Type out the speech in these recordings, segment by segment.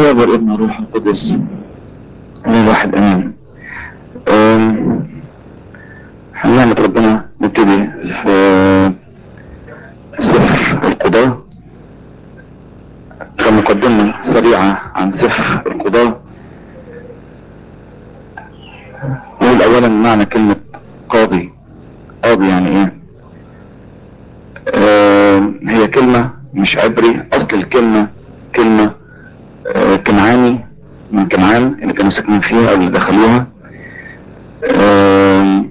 الاب والابن والروح القدس من الواحد امين أم، نعمة ربنا نبتدي في سفر القضاء كمقدمة سريعة عن سفر القضاء نقول اولا معنى كلمة قاضي قاضي يعني ايه أم، هي كلمة مش عبري اصل الكلمة كلمة آه، كنعاني من كنعان اللي كانوا ساكنين فيها او اللي دخلوها آم،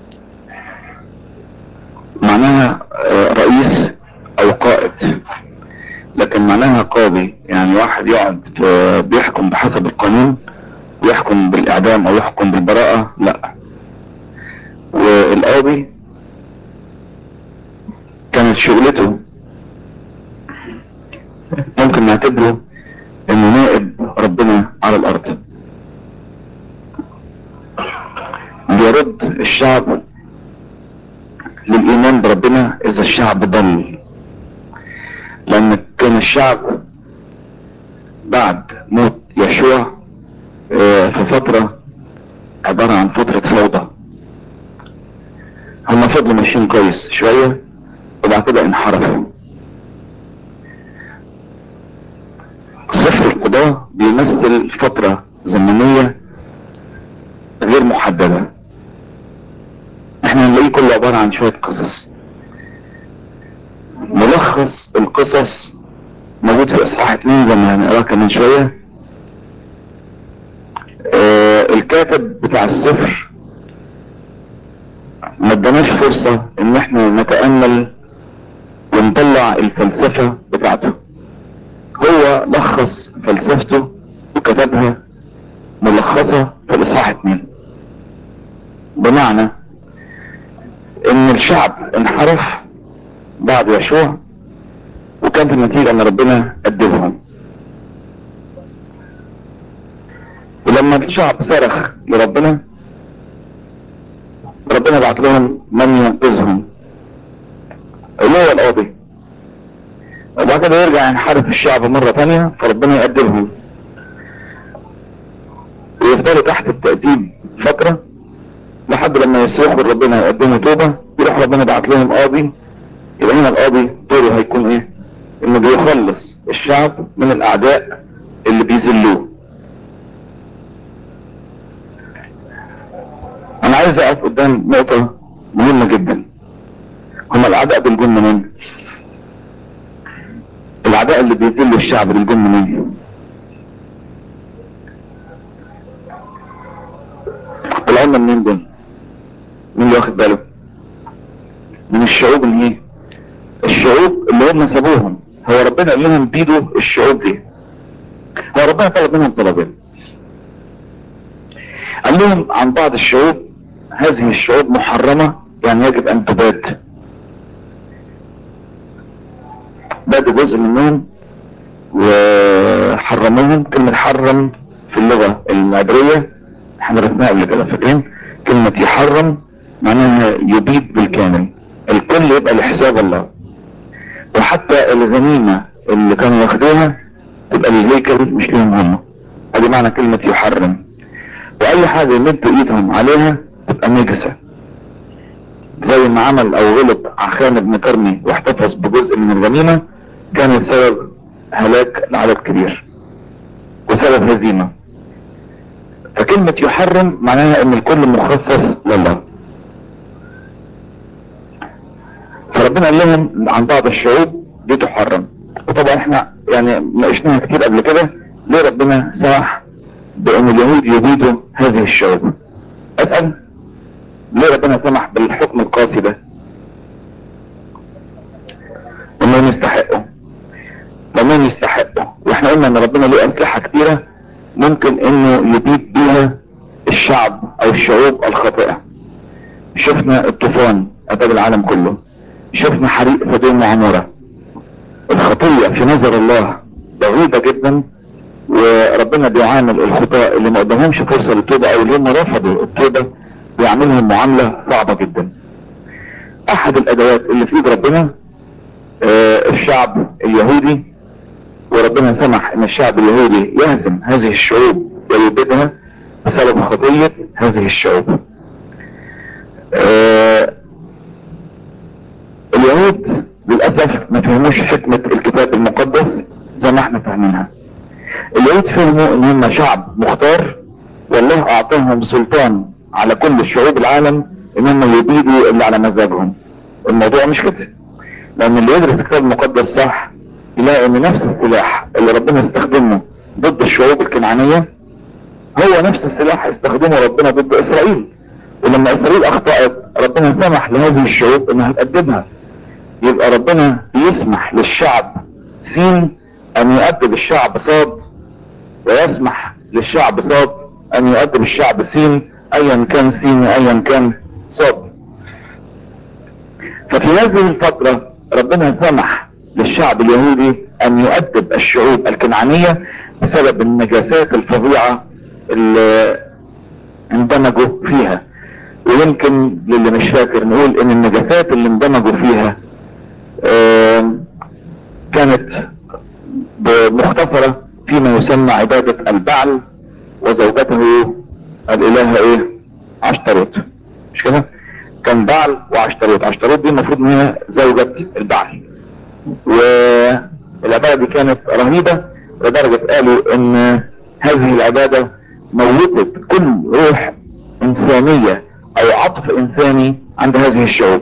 معناها آه، رئيس او قائد لكن معناها قاضي يعني واحد يقعد آه، بيحكم بحسب القانون ويحكم بالاعدام او يحكم بالبراءة لا والقاضي كانت شغلته ممكن نعتبره انه نائب ربنا على الارض بيرد الشعب للايمان بربنا اذا الشعب ضل لان كان الشعب بعد موت يشوع آه، في فترة عبارة عن فترة فوضى هم فضلوا ماشيين كويس شوية وبعد كده انحرفوا سفر القضاء بيمثل فترة زمنية غير محددة احنا هنلاقيه كله عبارة عن شوية قصص ملخص القصص موجود في اصحاح اتنين زي ما هنقراه كمان شوية آه الكاتب بتاع السفر ما اداناش فرصة ان احنا نتأمل ونطلع الفلسفة بتاعته هو لخص فلسفته وكتبها ملخصة في الاصحاح اتنين بمعنى ان الشعب انحرف بعد يشوع وكانت النتيجة ان ربنا ادبهم ولما الشعب صرخ لربنا ربنا بعت لهم من ينقذهم اللي هو القاضي وبعد كده يرجع ينحرف الشعب مرة تانية فربنا يقدمهم ويفضلوا تحت التأديب فترة لحد لما يصرخوا ربنا يقدموا توبة يروح ربنا بعت لهم قاضي يبقى هنا القاضي دوره هيكون ايه؟ انه بيخلص الشعب من الاعداء اللي بيذلوه انا عايز اقف قدام نقطة مهمة جدا هم الاعداء دول جم منين؟ الاعداء اللي بيذلوا الشعب دول جم منين؟ طلعوا منين دول؟ مين اللي واخد باله؟ من الشعوب اللي ايه؟ الشعوب اللي هم سابوهم هو ربنا قال لهم بيدوا الشعوب دي هو ربنا طلب منهم طلبين قال لهم عن بعض الشعوب هذه الشعوب محرمة يعني يجب ان تباد بادوا جزء منهم وحرموهم كلمة حرم في اللغة العبرية احنا درسناها قبل كده فاكرين كلمة يحرم معناها يبيد بالكامل الكل يبقى لحساب الله وحتى الغنيمة اللي كانوا ياخدوها تبقى للهيكل مش ليهم هم ادي معنى كلمة يحرم واي حاجة يمدوا ايدهم عليها تبقى نجسة زي ما عمل او غلط عخان بن كرمي واحتفظ بجزء من الغنيمة كان سبب هلاك لعدد كبير وسبب هزيمة فكلمة يحرم معناها ان الكل مخصص لله فربنا قال لهم عن بعض الشعوب دي تحرم وطبعا احنا يعني ناقشناها كتير قبل كده ليه ربنا سمح بان اليهود يبيدوا هذه الشعوب اسأل ليه ربنا سمح بالحكم القاسي ده انهم يستحقوا لانهم يستحقوا واحنا قلنا ان ربنا له اسلحة كتيرة ممكن انه يبيد بيها الشعب او الشعوب الخاطئة شفنا الطوفان اتى العالم كله شفنا حريق سدوم وعمورة الخطية في نظر الله بغيضة جدا وربنا بيعامل الخطاة اللي ما قدمهمش فرصة للتوبة او اللي هم رفضوا التوبة بيعملهم معاملة صعبة جدا احد الادوات اللي في ايد ربنا آه الشعب اليهودي وربنا سمح ان الشعب اليهودي يهزم هذه الشعوب ويبيدها بسبب خطية هذه الشعوب آه اليهود للأسف ما فهموش حكمة الكتاب المقدس زي ما احنا فاهمينها اليهود فهموا ان هم شعب مختار والله اعطاهم سلطان على كل شعوب العالم ان هم يبيدوا اللي على مزاجهم الموضوع مش كده لان اللي يدرس الكتاب المقدس صح يلاقي ان نفس السلاح اللي ربنا استخدمه ضد الشعوب الكنعانية هو نفس السلاح استخدمه ربنا ضد اسرائيل ولما اسرائيل اخطأت ربنا سمح لهذه الشعوب انها تقدمها يبقى ربنا يسمح للشعب سين ان يؤدب الشعب صاد ويسمح للشعب صاد ان يؤدب الشعب سين ايا كان سين ايا كان صاد ففي هذه الفترة ربنا سمح للشعب اليهودي ان يؤدب الشعوب الكنعانية بسبب النجاسات الفظيعة اللي اندمجوا فيها ويمكن للي مش فاكر نقول ان النجاسات اللي اندمجوا فيها كانت مختصرة فيما يسمى عبادة البعل وزوجته الالهة ايه عشتروت مش كده كان بعل وعشتروت عشتروت دي المفروض ان هي زوجة البعل والعبادة دي كانت رهيبة لدرجة قالوا ان هذه العبادة موتت كل روح انسانية او عطف انساني عند هذه الشعوب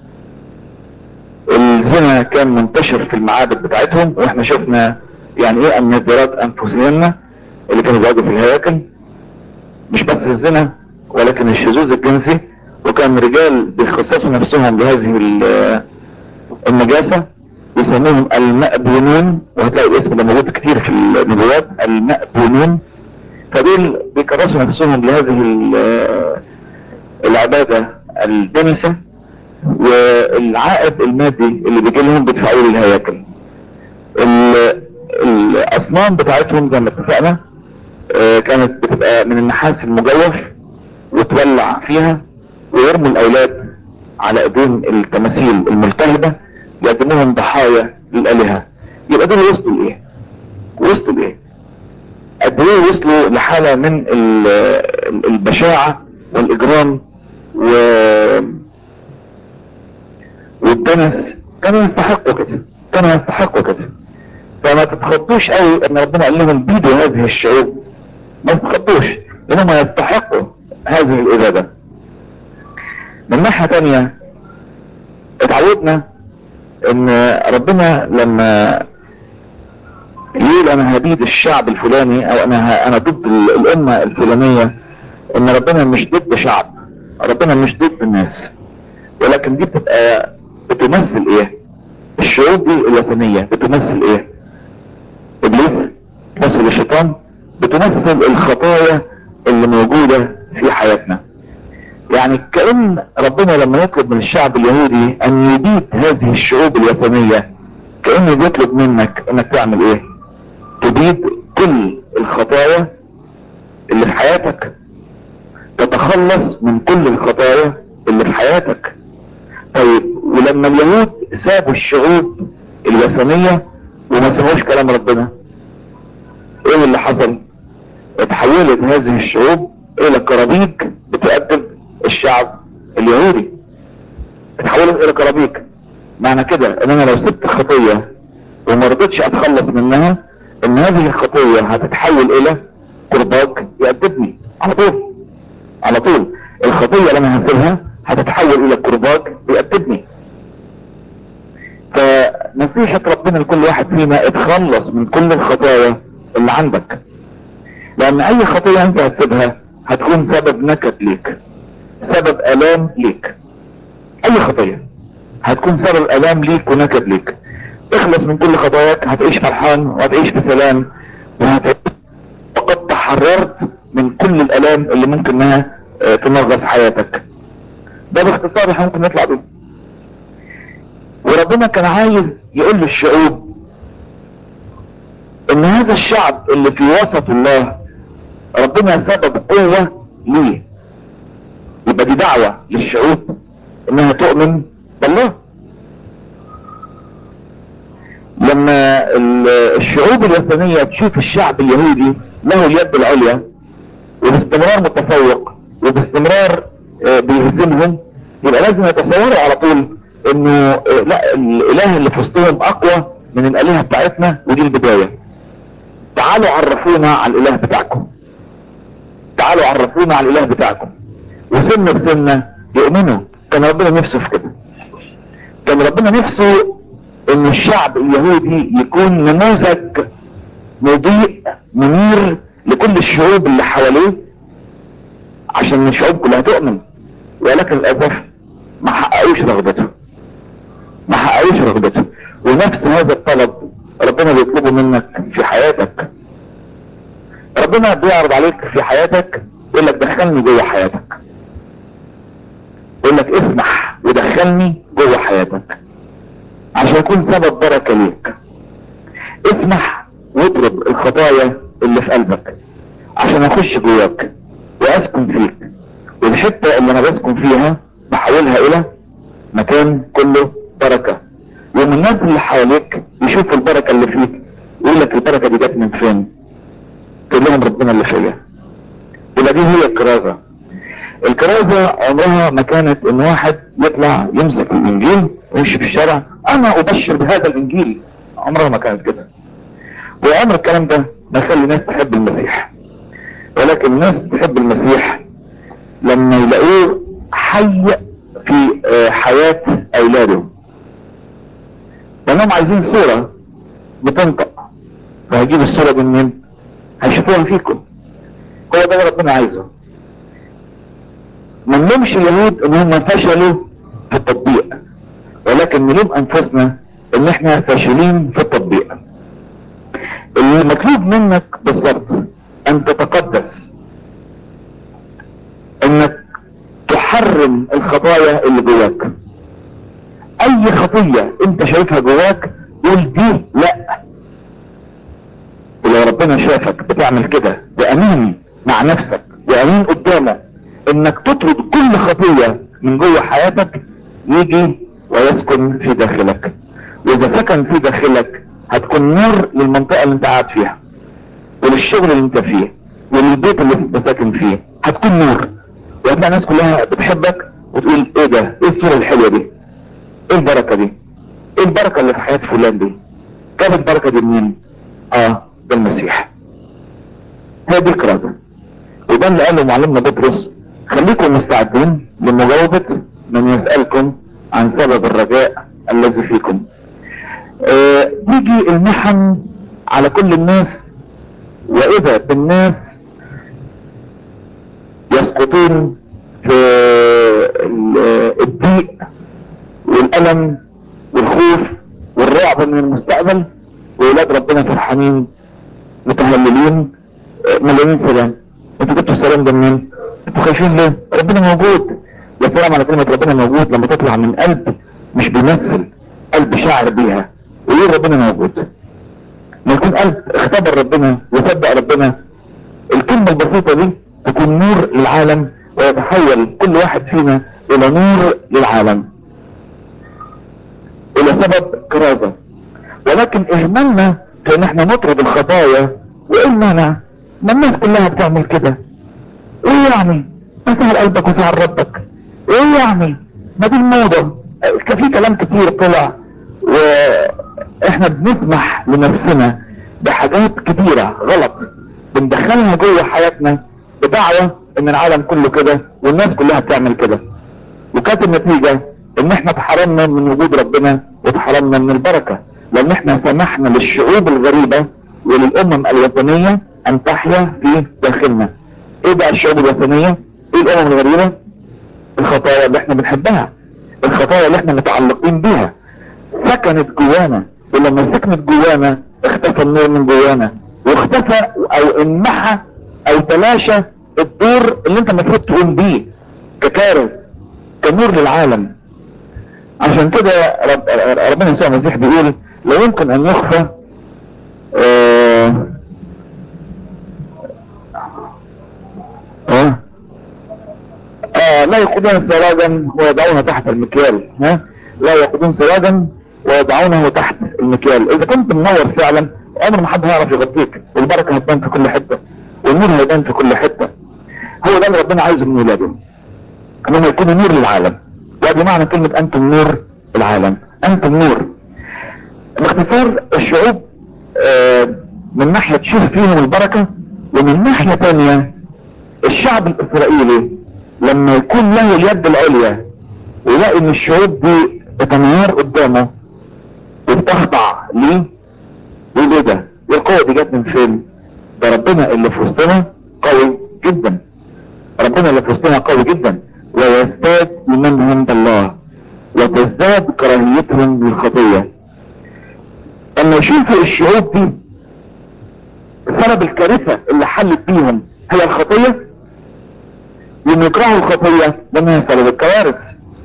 الزنا كان منتشر في المعابد بتاعتهم واحنا شفنا يعني ايه النذرات انفسهن اللي كانوا بيقعدوا في الهياكل مش بس الزنا ولكن الشذوذ الجنسي وكان رجال بيخصصوا نفسهم بهذه النجاسة يسموهم المأبونون وهتلاقي الاسم ده موجود كتير في النبوات المأبونون فدول بيكرسوا نفسهم لهذه العبادة الدنسة والعائد المادي اللي بيجي لهم بيدفعوه للهياكل الاصنام بتاعتهم زي ما اتفقنا كانت بتبقى من النحاس المجوف وتولع فيها ويرموا الاولاد على ايدين التماثيل الملتهبة يقدموهم ضحايا للالهة يبقى دول وصلوا لايه وصلوا لايه قد ايه وصلوا لحالة من البشاعة والاجرام و والدنس كانوا يستحقوا كده كانوا يستحقوا كده فما تتخطوش قوي ان ربنا قال لهم بيدوا هذه الشعوب ما تتخطوش لانهم يستحقوا هذه الابادة من ناحية تانية اتعودنا ان ربنا لما يقول انا هبيد الشعب الفلاني او انا انا ضد الامة الفلانية ان ربنا مش ضد شعب ربنا مش ضد الناس ولكن دي بتبقى بتمثل ايه الشعوب دي الوثنية بتمثل ايه ابليس بتمثل الشيطان بتمثل الخطايا اللي موجودة في حياتنا يعني كأن ربنا لما يطلب من الشعب اليهودي ان يبيد هذه الشعوب الوثنية كأنه بيطلب منك انك تعمل ايه تبيد كل الخطايا اللي في حياتك تتخلص من كل الخطايا اللي في حياتك طيب ولما اليهود سابوا الشعوب الوثنية وما سمعوش كلام ربنا ايه اللي حصل اتحولت هذه الشعوب الى كرابيك بتؤدب الشعب اليهودي اتحولت الى كرابيك معنى كده ان انا لو سبت خطية وما رضيتش اتخلص منها ان هذه الخطية هتتحول الى كرباج يأدبني على طول على طول الخطية اللي انا هسيبها هتتحول الى كرباج يأدبني فنصيحة ربنا لكل واحد فينا اتخلص من كل الخطايا اللي عندك لان اي خطية انت هتسيبها هتكون سبب نكد ليك سبب الام ليك اي خطية هتكون سبب الام ليك ونكد ليك اخلص من كل خطاياك هتعيش فرحان وهتعيش بسلام وهتعيش وقد تحررت من كل الالام اللي ممكن انها اه تنغص حياتك ده باختصار احنا ممكن نطلع بيه وربنا كان عايز يقول للشعوب ان هذا الشعب اللي في وسط الله ربنا سبب قوة ليه يبقى دي دعوة للشعوب انها تؤمن بالله لما ال- الشعوب الوثنية تشوف الشعب اليهودي له اليد العليا وباستمرار متفوق وباستمرار آه، بيهزمهم يبقى لازم يتصوروا على طول انه آه، لا الاله اللي في وسطهم اقوى من الالهه بتاعتنا ودي البدايه تعالوا عرفونا على الاله بتاعكم تعالوا عرفونا على الاله بتاعكم وسنه بسنه يؤمنوا كان ربنا نفسه في كده كان ربنا نفسه ان الشعب اليهودي يكون نموذج مضيء منير لكل الشعوب اللي حواليه عشان الشعوب كلها تؤمن ولكن للاسف ما حققوش رغبته ما حققوش رغبته ونفس هذا الطلب ربنا بيطلبه منك في حياتك ربنا بيعرض عليك في حياتك يقول لك دخلني جوه حياتك يقول لك اسمح ودخلني جوه حياتك عشان يكون سبب بركة ليك اسمح واطرد الخطايا اللي في قلبك عشان اخش جواك واسكن فيك والحتة اللي انا بسكن فيها بحولها الى مكان كله بركة يوم الناس اللي حواليك يشوفوا البركة اللي فيك يقول لك البركة دي جت من فين تقول لهم ربنا اللي فيا يبقى دي هي الكرازة الكرازة عمرها ما كانت ان واحد يطلع يمسك الانجيل ويمشي في الشارع انا ابشر بهذا الانجيل عمرها ما كانت كده وعمر الكلام ده ما يخلي الناس تحب المسيح ولكن الناس بتحب المسيح لما يلاقوه حي في آه، حياة اولاده لانهم عايزين صورة بتنطق فهيجيب الصورة دي منين هيشوفوها فيكم هو ده اللي ربنا عايزه ما نلومش اليهود ان هم فشلوا في التطبيق ولكن نلوم انفسنا ان احنا فاشلين في التطبيق المطلوب منك بالظبط ان تتقدس انك تحرم الخطايا اللي جواك اي خطية انت شايفها جواك قول دي لا ولو ربنا شافك بتعمل كده بامين مع نفسك بامين قدامه انك تطرد كل خطية من جوه حياتك يجي ويسكن في داخلك واذا سكن في داخلك هتكون نور للمنطقة اللي انت قاعد فيها وللشغل اللي انت فيه وللبيت اللي انت ساكن فيه هتكون نور وهتلاقي الناس كلها بتحبك وتقول ايه ده ايه الصورة الحلوة دي ايه البركة دي ايه البركة اللي في حياة فلان دي جاب البركة دي منين اه ده المسيح هي دي الكرازة وده اللي قاله معلمنا بطرس خليكم مستعدين لمجاوبة من يسألكم عن سبب الرجاء الذي فيكم آه تيجي المحن على كل الناس واذا بالناس يسقطون في ال- الضيق والألم والخوف والرعب من المستقبل وولاد ربنا فرحانين متهللين آه، مليانين سلام انتوا جبتوا السلام ده منين؟ انتوا خايفين ليه؟ ربنا موجود يا سلام على كلمة ربنا موجود لما تطلع من قلب مش بيمثل قلب شاعر بيها ويقول ربنا موجود ما يكون قلب اختبر ربنا وصدق ربنا الكلمة البسيطة دي تكون نور للعالم ويتحول كل واحد فينا الى نور للعالم الى سبب كرازة ولكن اهملنا في ان احنا نطرد الخطايا وايه المانع ما الناس كلها بتعمل كده ايه يعني ما سهل قلبك وسهل ربك ايه يعني ما دي الموضة كان في كلام كتير طلع واحنا بنسمح لنفسنا بحاجات كتيرة غلط بندخلها جوه حياتنا بدعوة ان العالم كله كده والناس كلها بتعمل كده وكانت النتيجة ان احنا اتحرمنا من وجود ربنا واتحرمنا من البركة لان احنا سمحنا للشعوب الغريبة وللامم الوثنية ان تحيا في داخلنا ايه بقى الشعوب الوثنية ايه الامم الغريبة الخطايا اللي احنا بنحبها الخطايا اللي احنا متعلقين بيها سكنت جوانا ولما سكنت جوانا اختفى النور من جوانا واختفى او انمحى او تلاشى الدور اللي انت المفروض تقوم بيه ككارث كنور للعالم عشان كده رب ربنا يسوع المسيح بيقول لا يمكن ان يخفى آه آه آه لا يقودون سراجا ويضعونه تحت المكيال ها لا يقودون سراجا ويضعونه تحت المكيال اذا كنت منور فعلا عمر ما حد هيعرف يغطيك والبركة هتبان في كل حتة والنور هيبان في كل حتة هو ده اللي ربنا عايزه من ولاده انهم يكونوا نور للعالم وادي معنى كلمة انتم نور العالم انتم نور باختصار الشعوب آه من ناحية تشوف فيهم البركة ومن ناحية تانية الشعب الاسرائيلي لما يكون له اليد العليا ويلاقي ان الشعوب دي بتنهار قدامه وبتخضع ليه يقول ايه ده ايه القوة دي جت من فين ده ربنا اللي في وسطنا قوي جدا ربنا اللي في وسطنا قوي جدا ويزداد ايمانهم عند الله وتزداد كراهيتهم للخطية اما يشوفوا الشعوب دي سبب الكارثة اللي حلت بيهم هي الخطية لما يكرهوا الخطية لما هي سبب الكوارث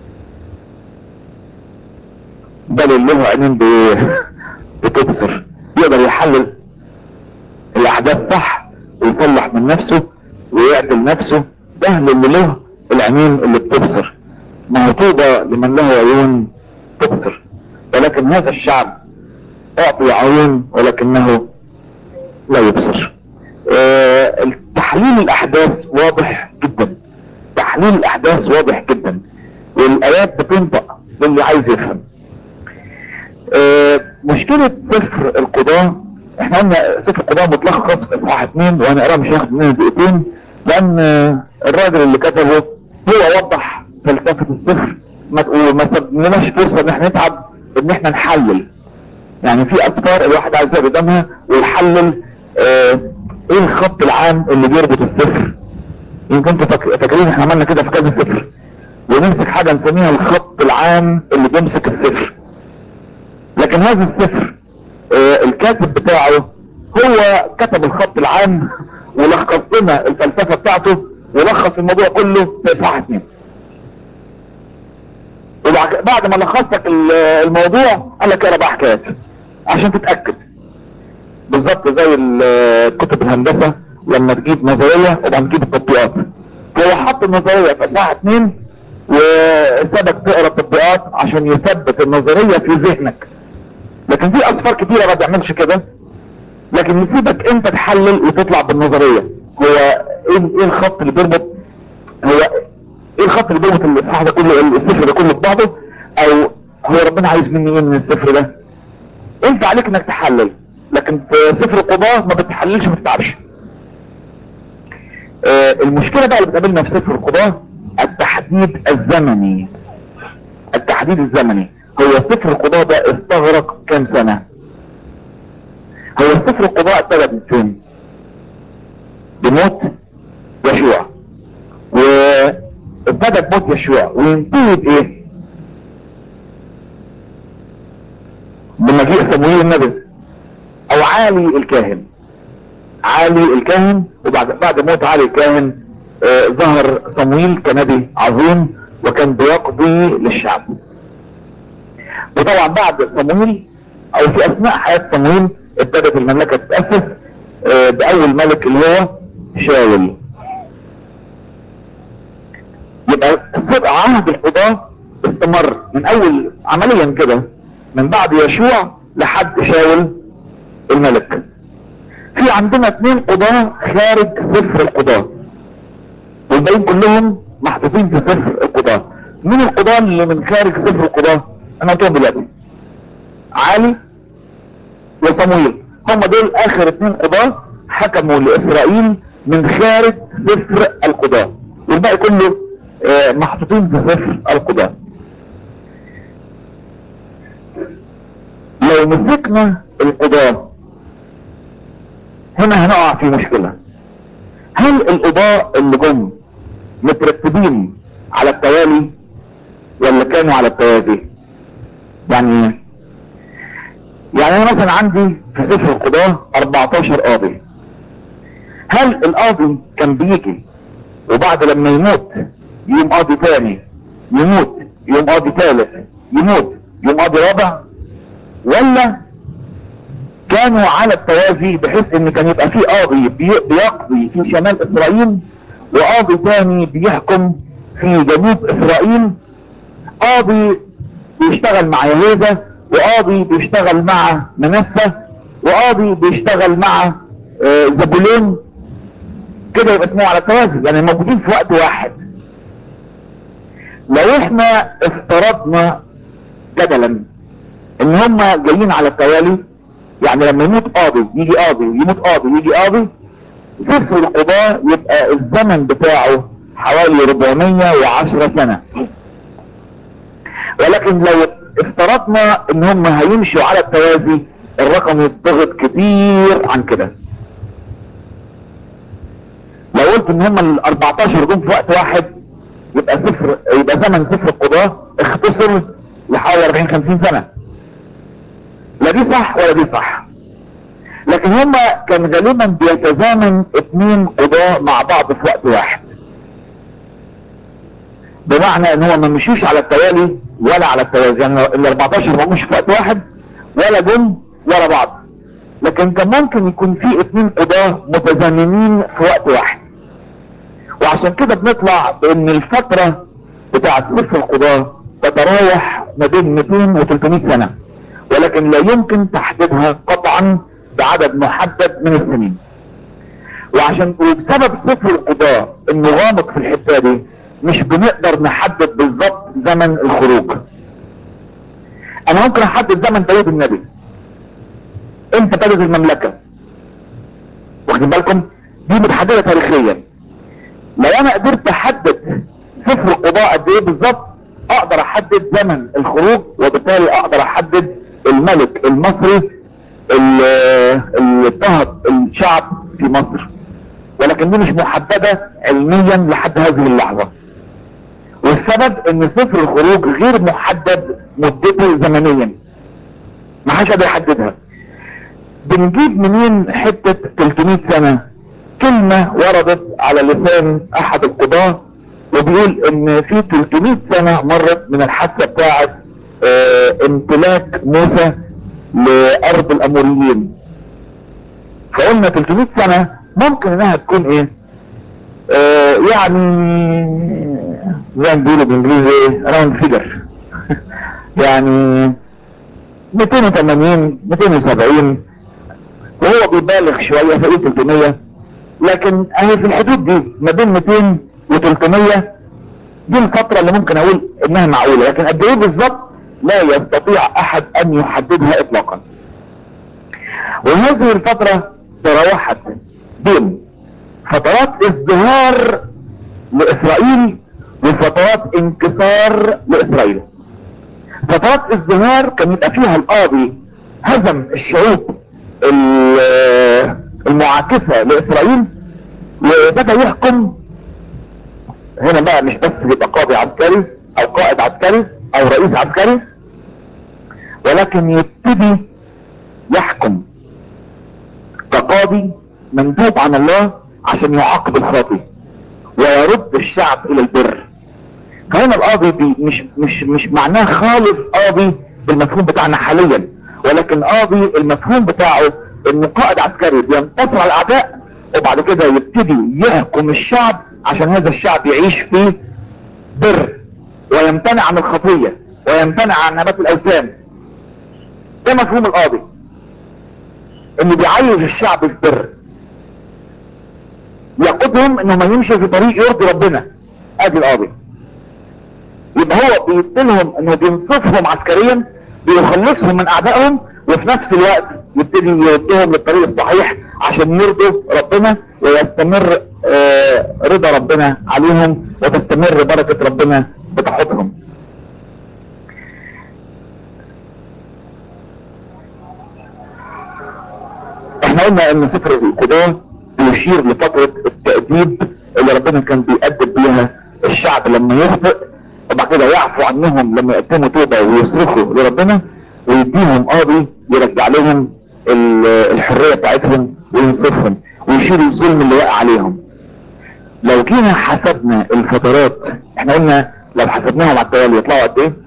بل اللي له عينين بتبصر يقدر يحلل الاحداث صح ويصلح من نفسه ويعدل نفسه ده اللي له العينين اللي بتبصر ما هو طوبى لمن له عيون تبصر ولكن هذا الشعب اعطي عيون ولكنه لا يبصر اه تحليل الاحداث واضح جدا تحليل الاحداث واضح جدا والايات بتنطق للي عايز يفهم اه مشكلة سفر القضاء احنا قلنا سفر القضاء متلخص في اصحاح اتنين وهنقراه مش هياخد مننا دقيقتين لان الراجل اللي كتبه هو وضح فلسفة السفر وما سبناش فرصة ان احنا نتعب ان احنا نحلل يعني في اسفار الواحد عايز يقرا قدامها ويحلل اه ايه الخط العام اللي بيربط السفر يمكن انتوا فاكرين احنا عملنا كده في كذا سفر ونمسك حاجة نسميها الخط العام اللي بيمسك السفر لكن هذا السفر اه الكاتب بتاعه هو كتب الخط العام ولخص لنا الفلسفة بتاعته ولخص الموضوع كله في اصحاح اتنين وبعد ما لخص لك الموضوع قال لك اقرا بقى حكايات عشان تتاكد بالظبط زي كتب الهندسه لما تجيب نظريه وبعدين تجيب التطبيقات هو حط النظريه في اصحاح اتنين وسابك تقرا التطبيقات عشان يثبت النظريه في ذهنك لكن في اسفار كتيره ما بيعملش كده لكن يسيبك انت تحلل وتطلع بالنظريه هو ايه ايه الخط اللي بيربط هو ايه الخط اللي بيربط الاصحاح ده كله السفر ده كله ببعضه او هو ربنا عايز مني ايه من السفر ده انت عليك انك تحلل لكن في سفر القضاء ما بتحللش ما بتتعبش آه المشكلة بقى اللي بتقابلنا في سفر القضاء التحديد الزمني التحديد الزمني هو سفر القضاء ده استغرق كام سنة هو سفر القضاء ابتدى من فين بموت يشوع وابتدى بموت يشوع وينتهي بايه بمجيء صمويل النبي او عالي الكاهن عالي الكاهن وبعد بعد موت عالي الكاهن آه ظهر صمويل كنبي عظيم وكان بيقضي للشعب وطبعا بعد صمويل او في اثناء حياة صمويل ابتدت المملكة تتأسس آه باول ملك اللي هو شاول يبقى صدق عهد القضاء استمر من اول عمليا كده من بعد يشوع لحد شاول الملك في عندنا اثنين قضاة خارج سفر القضاة والباقيين كلهم محطوطين في سفر القضاة مين القضاة اللي من خارج سفر القضاة انا قلتهم دلوقتي علي وصمويل هم دول اخر اثنين قضاة حكموا لاسرائيل من خارج سفر القضاة والباقي كله آه محطوطين في سفر القضاة لو مسكنا القضاة هنا هنقع في مشكلة هل القضاء اللي جم مترتبين على التوالي ولا كانوا على التوازي يعني ايه يعني انا مثلا عندي في سفر القضاء 14 قاضي هل القاضي كان بيجي وبعد لما يموت يوم قاضي تاني يموت يوم قاضي ثالث يموت يوم قاضي رابع ولا كانوا على التوازي بحيث ان كان يبقى في قاضي بيقضي في شمال اسرائيل وقاضي تاني بيحكم في جنوب اسرائيل قاضي بيشتغل مع يهوذا وقاضي بيشتغل مع منسة وقاضي بيشتغل مع آه، زبولون كده يبقى اسمه على التوازي يعني موجودين في وقت واحد لو احنا افترضنا جدلا ان هم جايين على التوالي يعني لما يموت قاضي يجي قاضي يموت قاضي يجي قاضي سفر القضاء يبقى الزمن بتاعه حوالي 410 سنة ولكن لو افترضنا ان هم هيمشوا على التوازي الرقم يتضغط كتير عن كده لو قلت ان هم ال 14 جم في وقت واحد يبقى صفر يبقى زمن صفر القضاء اختصر لحوالي 40 50 سنة لا دي صح ولا دي صح لكن هم كان غالبا بيتزامن اتنين قضاء مع بعض في وقت واحد بمعنى ان هو ما مشيوش على التوالي ولا على التوازي يعني ال 14 ما مش في وقت واحد ولا جم ورا بعض لكن كان ممكن يكون في اتنين قضاة متزامنين في وقت واحد وعشان كده بنطلع بان الفترة بتاعت صفر القضاة تتراوح ما بين 200 و 300 سنة ولكن لا يمكن تحديدها قطعا بعدد محدد من السنين وعشان وبسبب صفر القضاء انه غامض في الحته دي مش بنقدر نحدد بالظبط زمن الخروج انا ممكن احدد زمن داود النبي امتى ابتدت المملكه واخدين بالكم دي متحدده تاريخيا لو انا قدرت احدد صفر القضاء قد ايه بالظبط اقدر احدد زمن الخروج وبالتالي اقدر احدد الملك المصري اللي اللي اضطهد الشعب في مصر ولكن دي مش محددة علميا لحد هذه اللحظة والسبب ان صفر الخروج غير محدد مدته زمنيا ما حدش قادر يحددها بنجيب منين حتة 300 سنة كلمة وردت على لسان احد القضاة وبيقول ان في 300 سنة مرت من الحادثة بتاعت اه امتلاك موسى لارض الاموريين فقلنا 300 سنة ممكن انها تكون ايه آه يعني زي ما بيقولوا بالانجليزي ايه راوند فيجر يعني 280 270 وهو بيبالغ شوية فقول 300 لكن اهي في الحدود دي ما بين 200 و 300 دي الفترة اللي ممكن اقول انها معقولة لكن قد ايه بالظبط لا يستطيع احد ان يحددها اطلاقا وهذه الفترة تراوحت بين فترات ازدهار لاسرائيل وفترات انكسار لاسرائيل فترات ازدهار كان يبقى فيها القاضي هزم الشعوب المعاكسة لاسرائيل وبدأ يحكم هنا بقى مش بس يبقى قاضي عسكري او قائد عسكري او رئيس عسكري ولكن يبتدي يحكم كقاضي مندوب عن الله عشان يعاقب الخاطئ ويرد الشعب الى البر فهنا القاضي دي مش مش مش معناه خالص قاضي بالمفهوم بتاعنا حاليا ولكن قاضي المفهوم بتاعه انه قائد عسكري بينتصر على الاعداء وبعد كده يبتدي يحكم الشعب عشان هذا الشعب يعيش في بر ويمتنع عن الخطية ويمتنع عن نبات الاوثان ده مفهوم القاضي انه بيعيش الشعب في بر يقودهم انهم يمشوا في طريق يرضي ربنا ادي القاضي يبقى هو بيديلهم انه بينصفهم عسكريا بيخلصهم من اعدائهم وفي نفس الوقت يبتدي يردهم للطريق الصحيح عشان يرضوا ربنا ويستمر آه رضا ربنا عليهم وتستمر بركة ربنا بتحطهم احنا قلنا ان سفر القضاء بيشير لفترة التأديب اللي ربنا كان بيأدب بيها الشعب لما يخطئ وبعد كده يعفو عنهم لما يقدموا توبة ويصرخوا لربنا ويديهم قاضي يرجع لهم الحرية بتاعتهم وينصفهم ويشيل الظلم اللي وقع عليهم لو جينا حسبنا الفترات احنا قلنا لو حسبناهم على التوالي يطلعوا قد ايه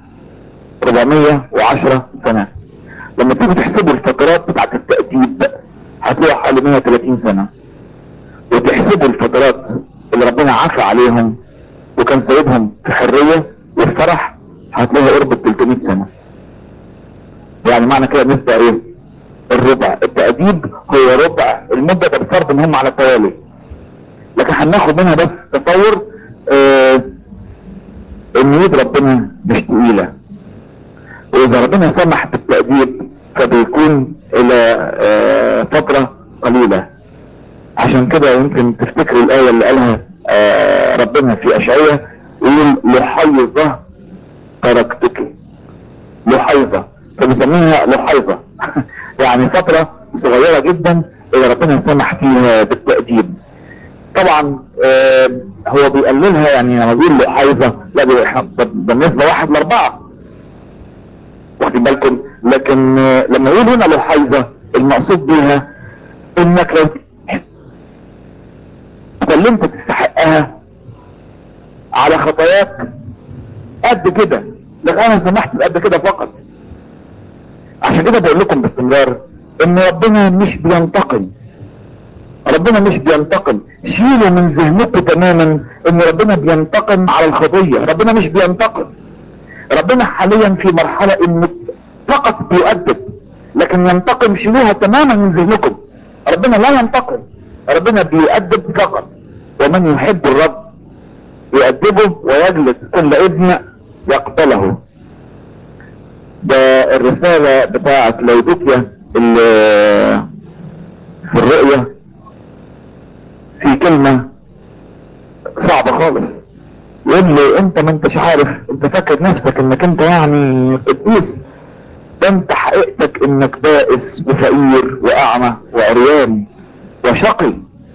410 سنة لما تيجوا تحسبوا الفترات بتاعت التأديب هتلاقوا حوالي 130 سنة وتحسبوا الفترات اللي ربنا عفى عليهم وكان سايبهم في حرية وفي فرح هتلاقوا قرب 300 سنة يعني معنى كده نسبة ايه الربع التأديب هو ربع المدة ده بفرض ان هم على التوالي لكن هناخد منها بس تصور اه ان يد ربنا مش تقيلة واذا ربنا سمح بالتأديب فبيكون الى اه فترة قليلة عشان كده يمكن تفتكروا الآية اللي قالها اه ربنا في أشعية يقول لحيظة تركتك لحيظة فبيسميها لحيظة يعني فترة صغيرة جدا إذا ربنا سمح فيها بالتأديب طبعا آه هو بيقللها يعني لما بيقول لحيظة لا بالنسبة واحد لأربعة واخدين بالكم لكن آه لما يقول هنا لحيظة المقصود بيها انك لو سلمت تستحقها على خطاياك قد كده لكن انا سمحت بقد كده فقط عشان كده بقول لكم باستمرار ان ربنا مش بينتقم ربنا مش بينتقم شيلوا من ذهنكم تماما ان ربنا بينتقم على الخطية ربنا مش بينتقم ربنا حاليا في مرحلة انه فقط بيؤدب لكن ينتقم شيلوها تماما من ذهنكم ربنا لا ينتقم ربنا بيؤدب فقط ومن يحب الرب يؤدبه ويجلد كل ابن يقتله ده الرسالة بتاعة لودوكيا اللي في الرؤية في كلمة صعبة خالص يقول لي انت ما انتش عارف انت فاكر نفسك انك انت يعني قديس ده انت حقيقتك انك بائس وفقير واعمى وعريان وشقي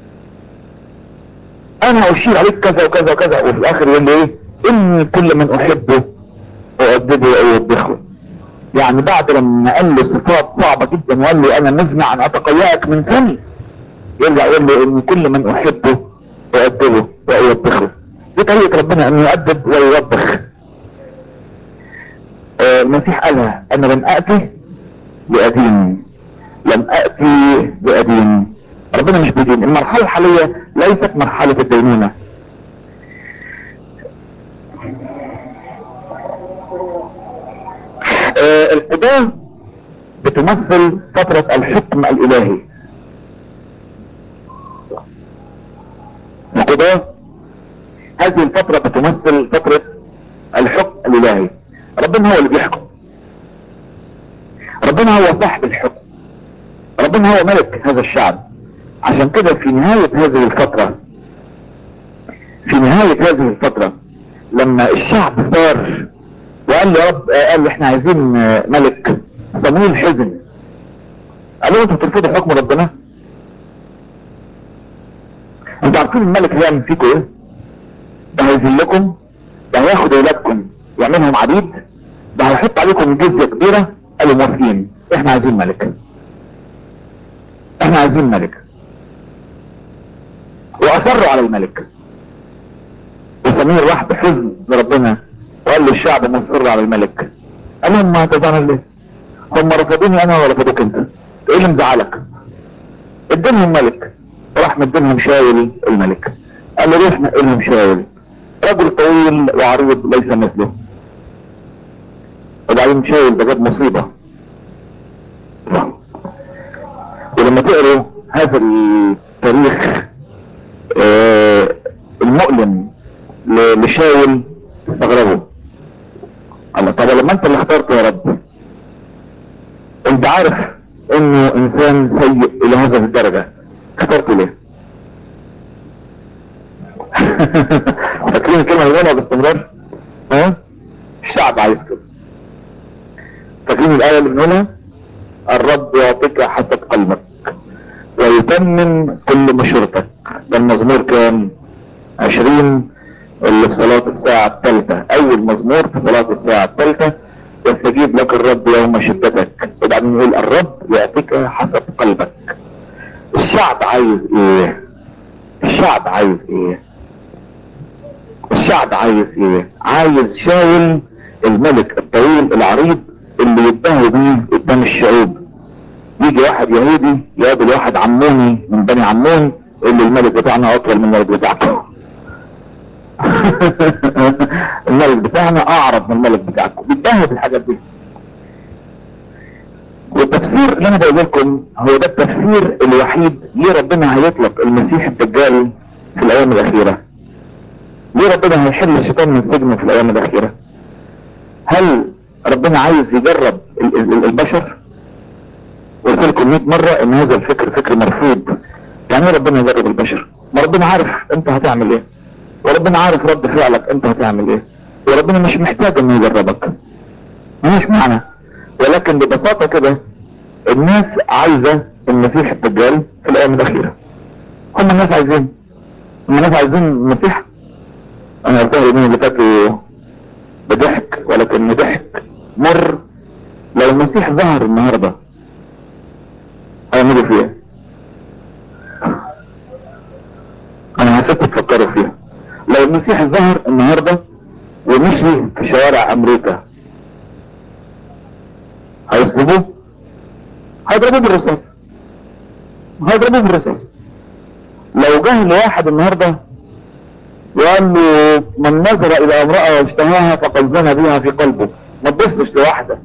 انا اشير عليك كذا وكذا وكذا وفي الاخر يقول لي ايه اني كل من احبه اؤدبه واوبخه يعني بعد لما قال له صفات صعبة جدا وقال له انا نزمع ان اتقيأك من فمي يرجع يقول له ان كل من احبه اؤدبه واوبخه دي طريقة ربنا ان يؤدب ويوبخ آه المسيح قالها انا لم اتي لادين لم اتي لادين ربنا مش بيدين المرحلة الحالية ليست مرحلة الدينونة آه القضاء بتمثل فترة الحكم الالهي القضاء هذه الفترة بتمثل فترة الحكم الالهي ربنا هو اللي بيحكم ربنا هو صاحب الحكم ربنا هو ملك هذا الشعب عشان كده في نهاية هذه الفترة في نهاية هذه الفترة لما الشعب ثار وقال له يا رب قال له احنا عايزين ملك صمويل حزن قالوا انتوا بترفضوا حكم ربنا انتوا عارفين الملك هيعمل فيكم ايه ده هيذلكم ده هياخد اولادكم يعملهم عبيد ده هيحط عليكم جزية كبيرة قالوا موافقين احنا عايزين ملك احنا عايزين ملك واصروا على الملك وسمير راح بحزن لربنا وقال للشعب مصر على الملك قال لهم ما تزعلوا ليه هم رفضوني انا ولا رفضوك انت ايه اللي مزعلك ادينهم ملك راح مدينهم شاول الملك قال له روح نقلهم شاول رجل طويل وعريض ليس مثله وبعدين شاول ده جاب مصيبة ولما تقروا هذا التاريخ آه المؤلم لشاول استغربوا الله طب لما انت اللي اخترت يا رب انت عارف انه انسان سيء الى هذه الدرجة اخترته ليه فاكرين الكلمة اللي بقولها باستمرار ها الشعب عايز كده فاكرين الايه اللي بنقولها الرب يعطيك حسب قلبك ويتمم كل مشورتك ده المزمور كام عشرين اللي في صلاة الساعة الثالثة اول مزمور في صلاة الساعة الثالثة يستجيب لك الرب يوم شدتك وبعدين يقول الرب يعطيك حسب قلبك الشعب عايز ايه الشعب عايز ايه الشعب عايز ايه عايز شاول الملك الطويل العريض اللي يتباهوا بيه قدام الشعوب يجي واحد يهودي يقابل واحد عموني من بني عمون يقول له الملك بتاعنا اطول من الملك بتاعكم الملك بتاعنا اعرض من الملك بتاعكم بيتباهوا بالحاجات دي والتفسير اللي انا بقول لكم هو ده التفسير الوحيد ليه ربنا هيطلق المسيح الدجال في الايام الاخيره ليه ربنا هيحل الشيطان من سجنه في الايام الاخيره هل ربنا عايز يجرب ال- ال- البشر قلت لكم 100 مرة ان هذا الفكر فكر مرفوض يعني ايه ربنا يجرب البشر ما ربنا عارف انت هتعمل ايه وربنا عارف رد فعلك انت هتعمل ايه وربنا مش محتاج انه يجربك مش معنى ولكن ببساطة كده الناس عايزة المسيح الدجال في الايام الاخيرة هم الناس عايزين هم الناس عايزين المسيح انا قلتها اليومين اللي فاتوا بضحك ولكنه ضحك مر لو المسيح ظهر النهارده هيعملوا فيها انا هسيبكم تفكروا فيها لو المسيح ظهر النهارده ومشي في شوارع امريكا هيصلبوه هيضربوه بالرصاص هيضربوه بالرصاص لو جه لواحد النهارده وقال له من نظر الى امرأة واشتهاها فقد زنى بها في قلبه ما تبصش لواحدة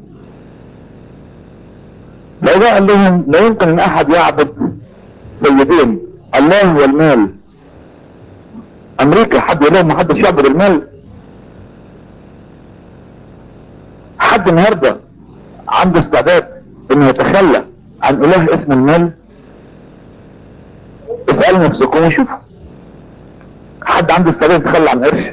لو ده قال لهم لا يمكن ان احد يعبد سيدين الله والمال امريكا حد يقول لهم ما حدش يعبد المال حد النهارده عنده استعداد انه يتخلى عن اله اسمه المال اسألوا نفسكم وشوفوا حد عنده استعداد يتخلى عن قرش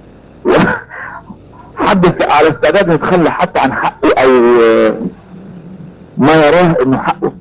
حد است- على استعداد انه يتخلى حتى عن حقه او آه، ما يراه انه حقه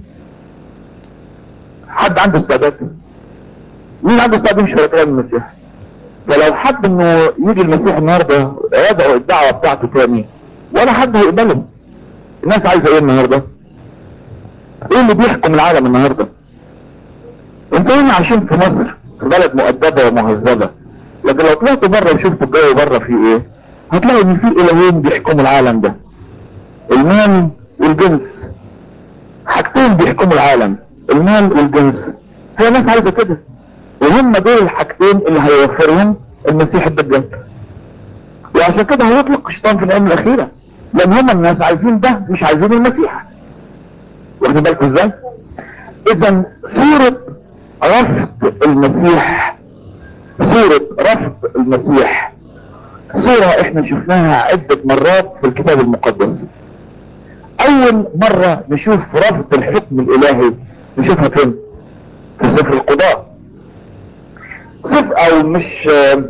حد عنده استعداد مين عنده استعداد مش هيتقبل المسيح فلو حد انه يجي المسيح النهارده يدعو الدعوه بتاعته تاني ولا حد هيقبله الناس عايزه ايه النهارده ايه اللي بيحكم العالم النهارده انتوا هنا عايشين في مصر في بلد مؤدبة ومهذبة لكن لو طلعتوا بره وشفتوا الجو بره فيه ايه هتلاقوا ان في الهين بيحكموا العالم ده المال والجنس حاجتين بيحكموا العالم المال والجنس هي ناس عايزة كده وهم دول الحاجتين اللي هيوفرهم المسيح الدجال وعشان كده هيطلق الشيطان في الايام الاخيرة لان هم الناس عايزين ده مش عايزين المسيح واخدين بالكم ازاي اذا صورة رفض المسيح صورة رفض المسيح صورة احنا شفناها عدة مرات في الكتاب المقدس اول مرة نشوف رفض الحكم الالهي نشوفها فين في سفر القضاء سفر او مش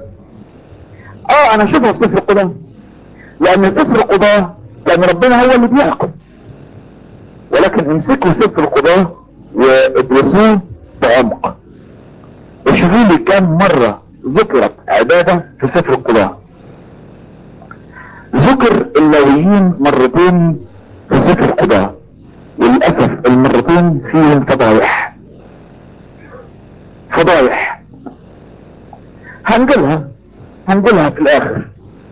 اه انا اشوفها في سفر القضاء لان سفر القضاء كان ربنا هو اللي بيحكم ولكن امسكوا سفر القضاء وادرسوه بعمق وشوفوا لي كم مرة ذكرت عبادة في سفر القضاء ذكر اللاويين مرتين في سفر القضاء وللأسف المرتين فيهم فضايح فضايح هنقولها هنقولها في الآخر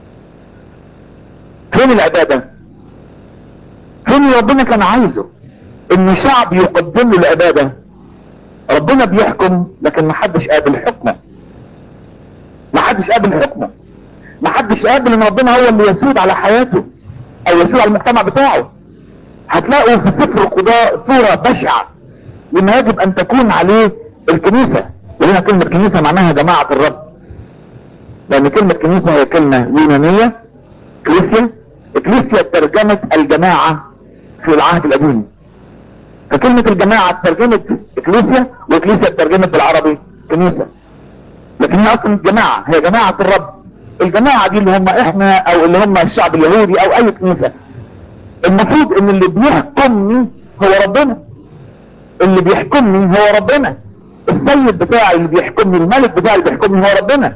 فين العبادة فين اللي ربنا كان عايزه ان شعب يقدم له العبادة ربنا بيحكم لكن ما حدش قابل حكمه ما حدش قابل حكمه ما حدش قابل ان ربنا هو اللي يسود على حياته او يسود على المجتمع بتاعه هتلاقوا في سفر القضاء صورة بشعة لما يجب ان تكون عليه الكنيسة وهنا كلمة كنيسة معناها جماعة الرب لان كلمة كنيسة هي كلمة يونانية كليسيا كليسيا ترجمة الجماعة في العهد القديم فكلمة الجماعة ترجمت اكليسيا واكليسيا ترجمت بالعربي كنيسة لكن هي اصلا جماعة هي جماعة الرب الجماعة دي اللي هم احنا او اللي هم الشعب اليهودي او اي كنيسة المفروض ان اللي بيحكمني هو ربنا اللي بيحكمني هو ربنا السيد بتاعي اللي بيحكمني الملك بتاعي اللي بيحكمني هو ربنا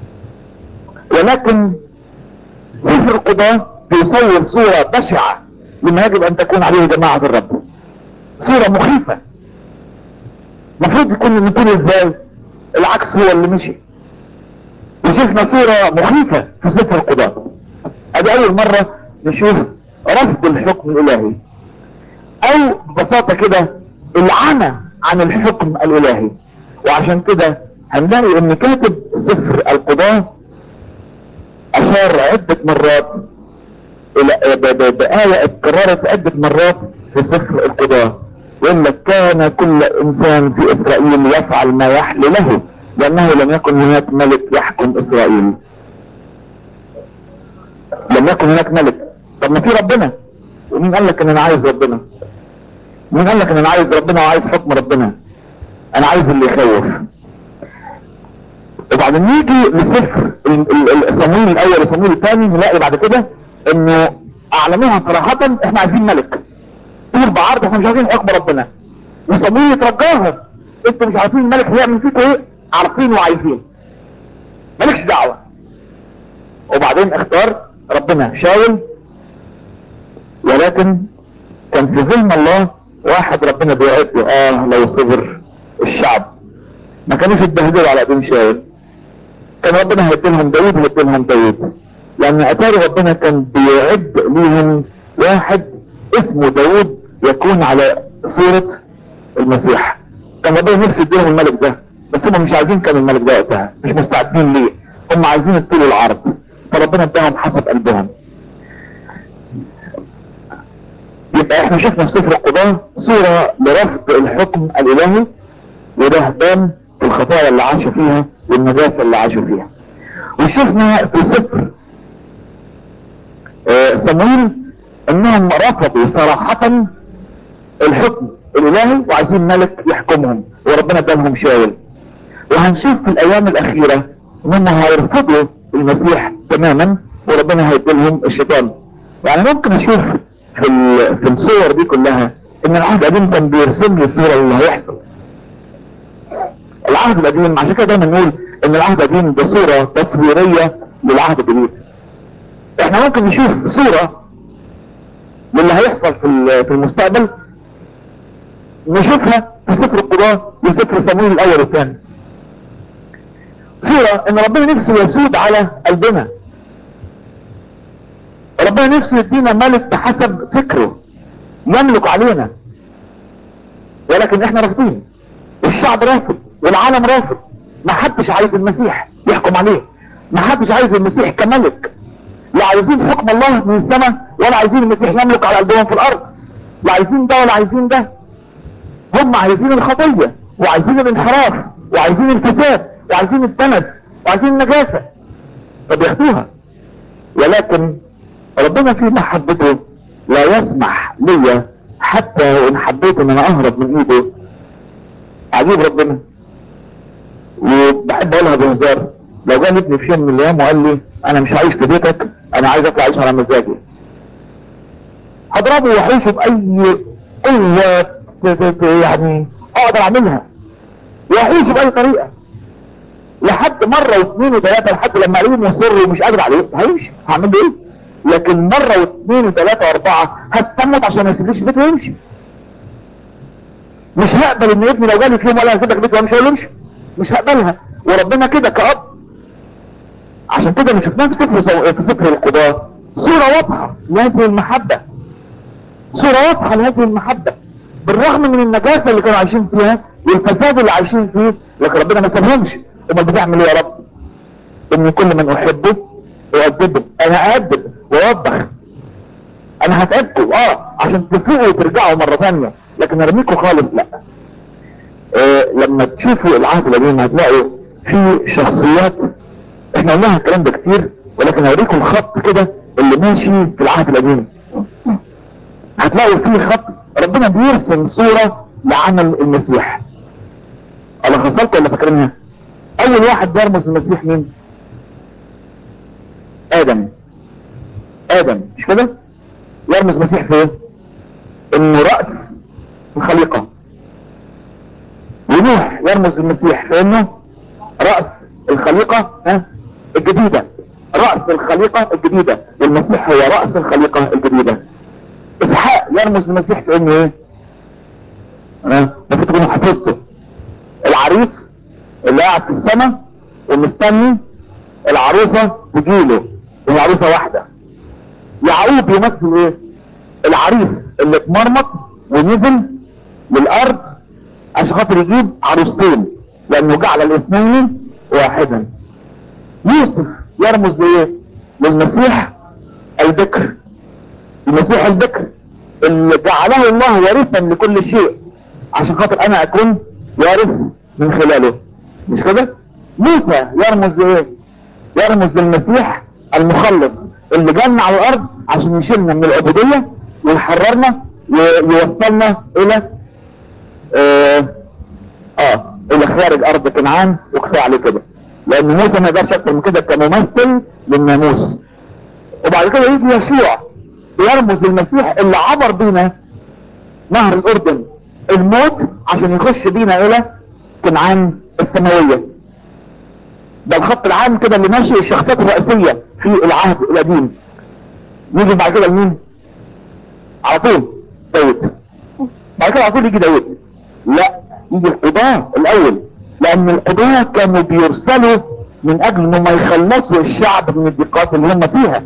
ولكن سفر القضاء بيصور صورة بشعة لما يجب ان تكون عليه جماعة الرب صورة مخيفة المفروض يكون نكون ازاي العكس هو اللي مشي وشفنا صورة مخيفة في سفر القضاء ادي اول مرة نشوف رفض الحكم الالهي او ببساطة كده العنى عن الحكم الالهي وعشان كده هنلاقي ان كاتب سفر القضاء اشار عدة مرات الى ب- ب- بآية اتكررت عدة مرات في سفر القضاء يقول لك كان كل انسان في اسرائيل يفعل ما يحل له لانه لم يكن هناك ملك يحكم اسرائيل لم يكن هناك ملك طب ما في ربنا ومين قال لك ان انا عايز ربنا مين قال لك ان انا عايز ربنا وعايز حكم ربنا انا عايز اللي يخوف وبعدين نيجي لسفر ال- ال- ال- صمويل الاول وصمويل الثاني نلاقي بعد كده انه اعلنوها صراحة احنا عايزين ملك طول بعرض احنا مش عايزين حكم ربنا وصمويل يترجاهم انتوا مش عارفين الملك هيعمل فيكم ايه عارفين وعايزين مالكش دعوة وبعدين اختار ربنا شاول ولكن كان في ظلم الله واحد ربنا بيعده اه لو صبر الشعب ما كانوش يتبهدلوا على ايدين شاول كان ربنا هيديلهم داوود هيديلهم داوود لان اتاري ربنا كان بيعد ليهم واحد اسمه داوود يكون على صورة المسيح كان ربنا نفسه يديلهم الملك ده بس هم مش عايزين كان الملك ده وقتها مش مستعدين ليه هم عايزين الطول العرض فربنا اداهم حسب قلبهم يبقى احنا شفنا في سفر القضاء صورة لرفض الحكم الالهي ورهبان الخطايا اللي عاشوا فيها والنجاسة اللي عاشوا فيها وشفنا في سفر آه، صمويل انهم رفضوا صراحة الحكم الالهي وعايزين ملك يحكمهم وربنا ادالهم شاول وهنشوف في الايام الاخيرة انهم هيرفضوا المسيح تماما وربنا هيديلهم الشيطان يعني ممكن اشوف في ال- في الصور دي كلها ان العهد القديم كان بيرسم لي صورة اللي هيحصل العهد القديم عشان كده دايما نقول ان العهد القديم ده صورة تصويرية للعهد الجديد احنا ممكن نشوف صورة للي هيحصل في ال- في المستقبل نشوفها في سفر القضاء وسفر صمويل الاول والثاني صورة ان ربنا نفسه يسود على قلبنا ربنا نفسه يدينا ملك بحسب فكره يملك علينا ولكن احنا رافضين الشعب رافض والعالم رافض ما حدش عايز المسيح يحكم عليه ما حدش عايز المسيح كملك لا عايزين حكم الله من السماء ولا عايزين المسيح يملك على قلبهم في الارض لا عايزين ده ولا عايزين ده هم عايزين الخطية وعايزين الانحراف وعايزين الفساد وعايزين الدنس وعايزين النجاسة فبياخدوها ولكن ربنا في محبته لا يسمح لي حتى وان حبيت ان انا اهرب من ايده عجيب ربنا وبحب اقولها بهزار لو جاني ابني في يوم من الايام وقال لي انا مش عايش في بيتك انا عايز اطلع اعيش على مزاجي هضربه واحوشه باي قوه ت- ت- ت- يعني اقدر اعملها واحوشه باي طريقه لحد مرة واثنين وثلاثة لحد لما الاقيه مصر ومش قادر عليه هيمشي هعمل له ايه لكن مرة واثنين وثلاثة واربعة هستمت عشان ما يسيبليش البيت ويمشي مش هقبل ان ابني لو جالي في يوم ولا هسيبك البيت وامشي ولا امشي مش هقبلها وربنا كده كأب عشان كده اللي شفناه في سفر سو... في سفر القضاء صورة واضحة لهذه المحبة صورة واضحة لهذه المحبة بالرغم من النجاسة اللي كانوا عايشين فيها والفساد اللي عايشين فيه لكن ربنا ما سابهمش امال بتعمل ايه يا رب ان كل من احبه اؤدبه انا اادب واوبخ انا هتأدبكم اه عشان تفوقوا وترجعوا مرة ثانية لكن ارميكم خالص لا آه لما تشوفوا العهد القديم هتلاقوا في شخصيات احنا قلناها الكلام ده كتير ولكن هوريكم الخط كده اللي ماشي في العهد القديم هتلاقوا فيه خط ربنا بيرسم صورة لعمل المسيح انا خسرت ولا فاكرينها اول واحد بيرمز المسيح مين ادم ادم مش كده يرمز المسيح في ايه انه رأس الخليقة ونوح يرمز المسيح في انه رأس الخليقة ها الجديدة رأس الخليقة الجديدة والمسيح هو رأس الخليقة الجديدة اسحاق يرمز المسيح في انه ايه ها المفروض تكونوا حفظته العريس اللي قاعد في السماء ومستني العروسة تجيله وهي عروسة واحدة يعقوب يمثل ايه العريس اللي اتمرمط ونزل للارض عشان خاطر يجيب عروستين لانه جعل الاثنين واحدا يوسف يرمز لايه للمسيح البكر المسيح البكر اللي جعله الله وارثا لكل شيء عشان خاطر انا اكون وارث من خلاله مش كده موسى يرمز لايه يرمز للمسيح المخلص اللي جانا على الارض عشان يشيلنا من العبودية ويحررنا ويوصلنا الى اه, آه الى خارج ارض كنعان وكفايه عليه كده لان موسى ما يقدرش اكتر من كده كممثل للناموس وبعد كده يجي يشوع يرمز للمسيح اللي عبر بينا نهر الاردن الموت عشان يخش بينا الى كنعان السماويه ده الخط العام كده اللي ماشي الشخصيات الرئيسيه في العهد القديم نيجي بعد كده لمين على طول داود بعد كده على طول يجي داود لا يجي القضاة الاول لان القضاة كانوا بيرسلوا من اجل انهم يخلصوا الشعب من الضيقات اللي هم فيها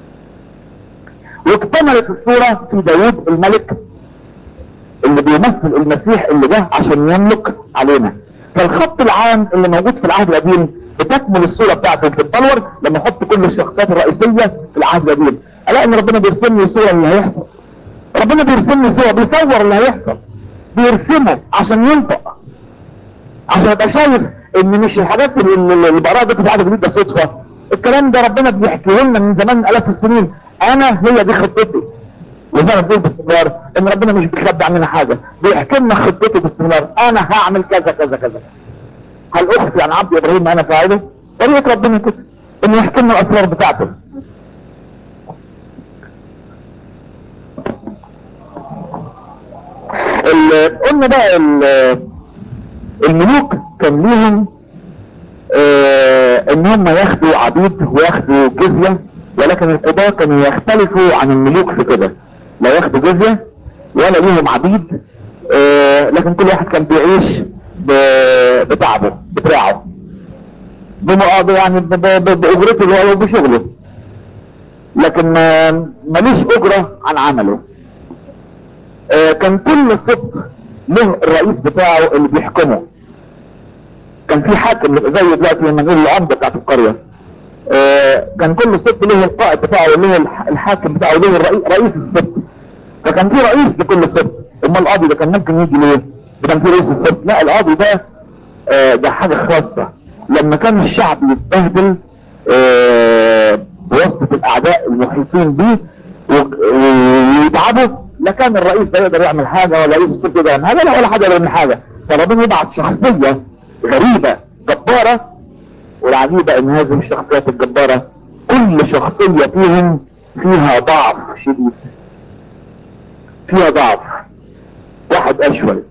واكتملت الصورة في داود الملك اللي بيمثل المسيح اللي جه عشان يملك علينا فالخط العام اللي موجود في العهد القديم بتكمل الصورة بتاعته بتتبلور لما احط كل الشخصيات الرئيسية في العهد القديم الاقي ان ربنا بيرسم لي صورة اللي هيحصل ربنا بيرسم لي صورة بيصور اللي هيحصل بيرسمه عشان ينطق عشان ابقى شايف ان مش الحاجات اللي بقراها دي في العهد الجديد ده صدفة الكلام ده ربنا بيحكيه لنا من زمان الاف السنين انا هي دي خطتي وزي ما بقول باستمرار ان ربنا مش بيخبي عننا حاجة بيحكي لنا خطته باستمرار انا هعمل كذا كذا كذا هل اخفي عن عبد ابراهيم ما انا فاعله طريقة ربنا كده انه يحكي لنا الاسرار بتاعته قلنا بقى الملوك كان ليهم اه ان هم ياخدوا عبيد وياخدوا جزية ولكن القضاة كانوا يختلفوا عن الملوك في كده لا ياخدوا جزية ولا ليهم عبيد اه لكن كل واحد كان بيعيش بتعبه بتراعه بمقاضي يعني باجرته اللي هو بشغله لكن ماليش اجرة عن عمله اه كان كل سبط له الرئيس بتاعه اللي بيحكمه كان في حاكم زي دلوقتي لما نقول العمدة بتاعت القرية اه كان كل سبط له القائد بتاعه له الحاكم بتاعه له رئيس السبط فكان في رئيس لكل سبط اما القاضي ده كان ممكن يجي ليه ده كان في رئيس السبط لا القاضي ده اه ده حاجة خاصة لما كان الشعب يتبهدل اه بواسطة الاعداء المحيطين بيه ويتعبوا لا كان الرئيس ده يقدر يعمل حاجة ولا رئيس السبط يقدر يعمل حاجة لا ولا حاجة يعمل حاجة فربنا يبعت شخصية غريبة جبارة والعجيبة ان هذه الشخصيات الجبارة كل شخصية فيهم فيها ضعف شديد فيها ضعف واحد اشول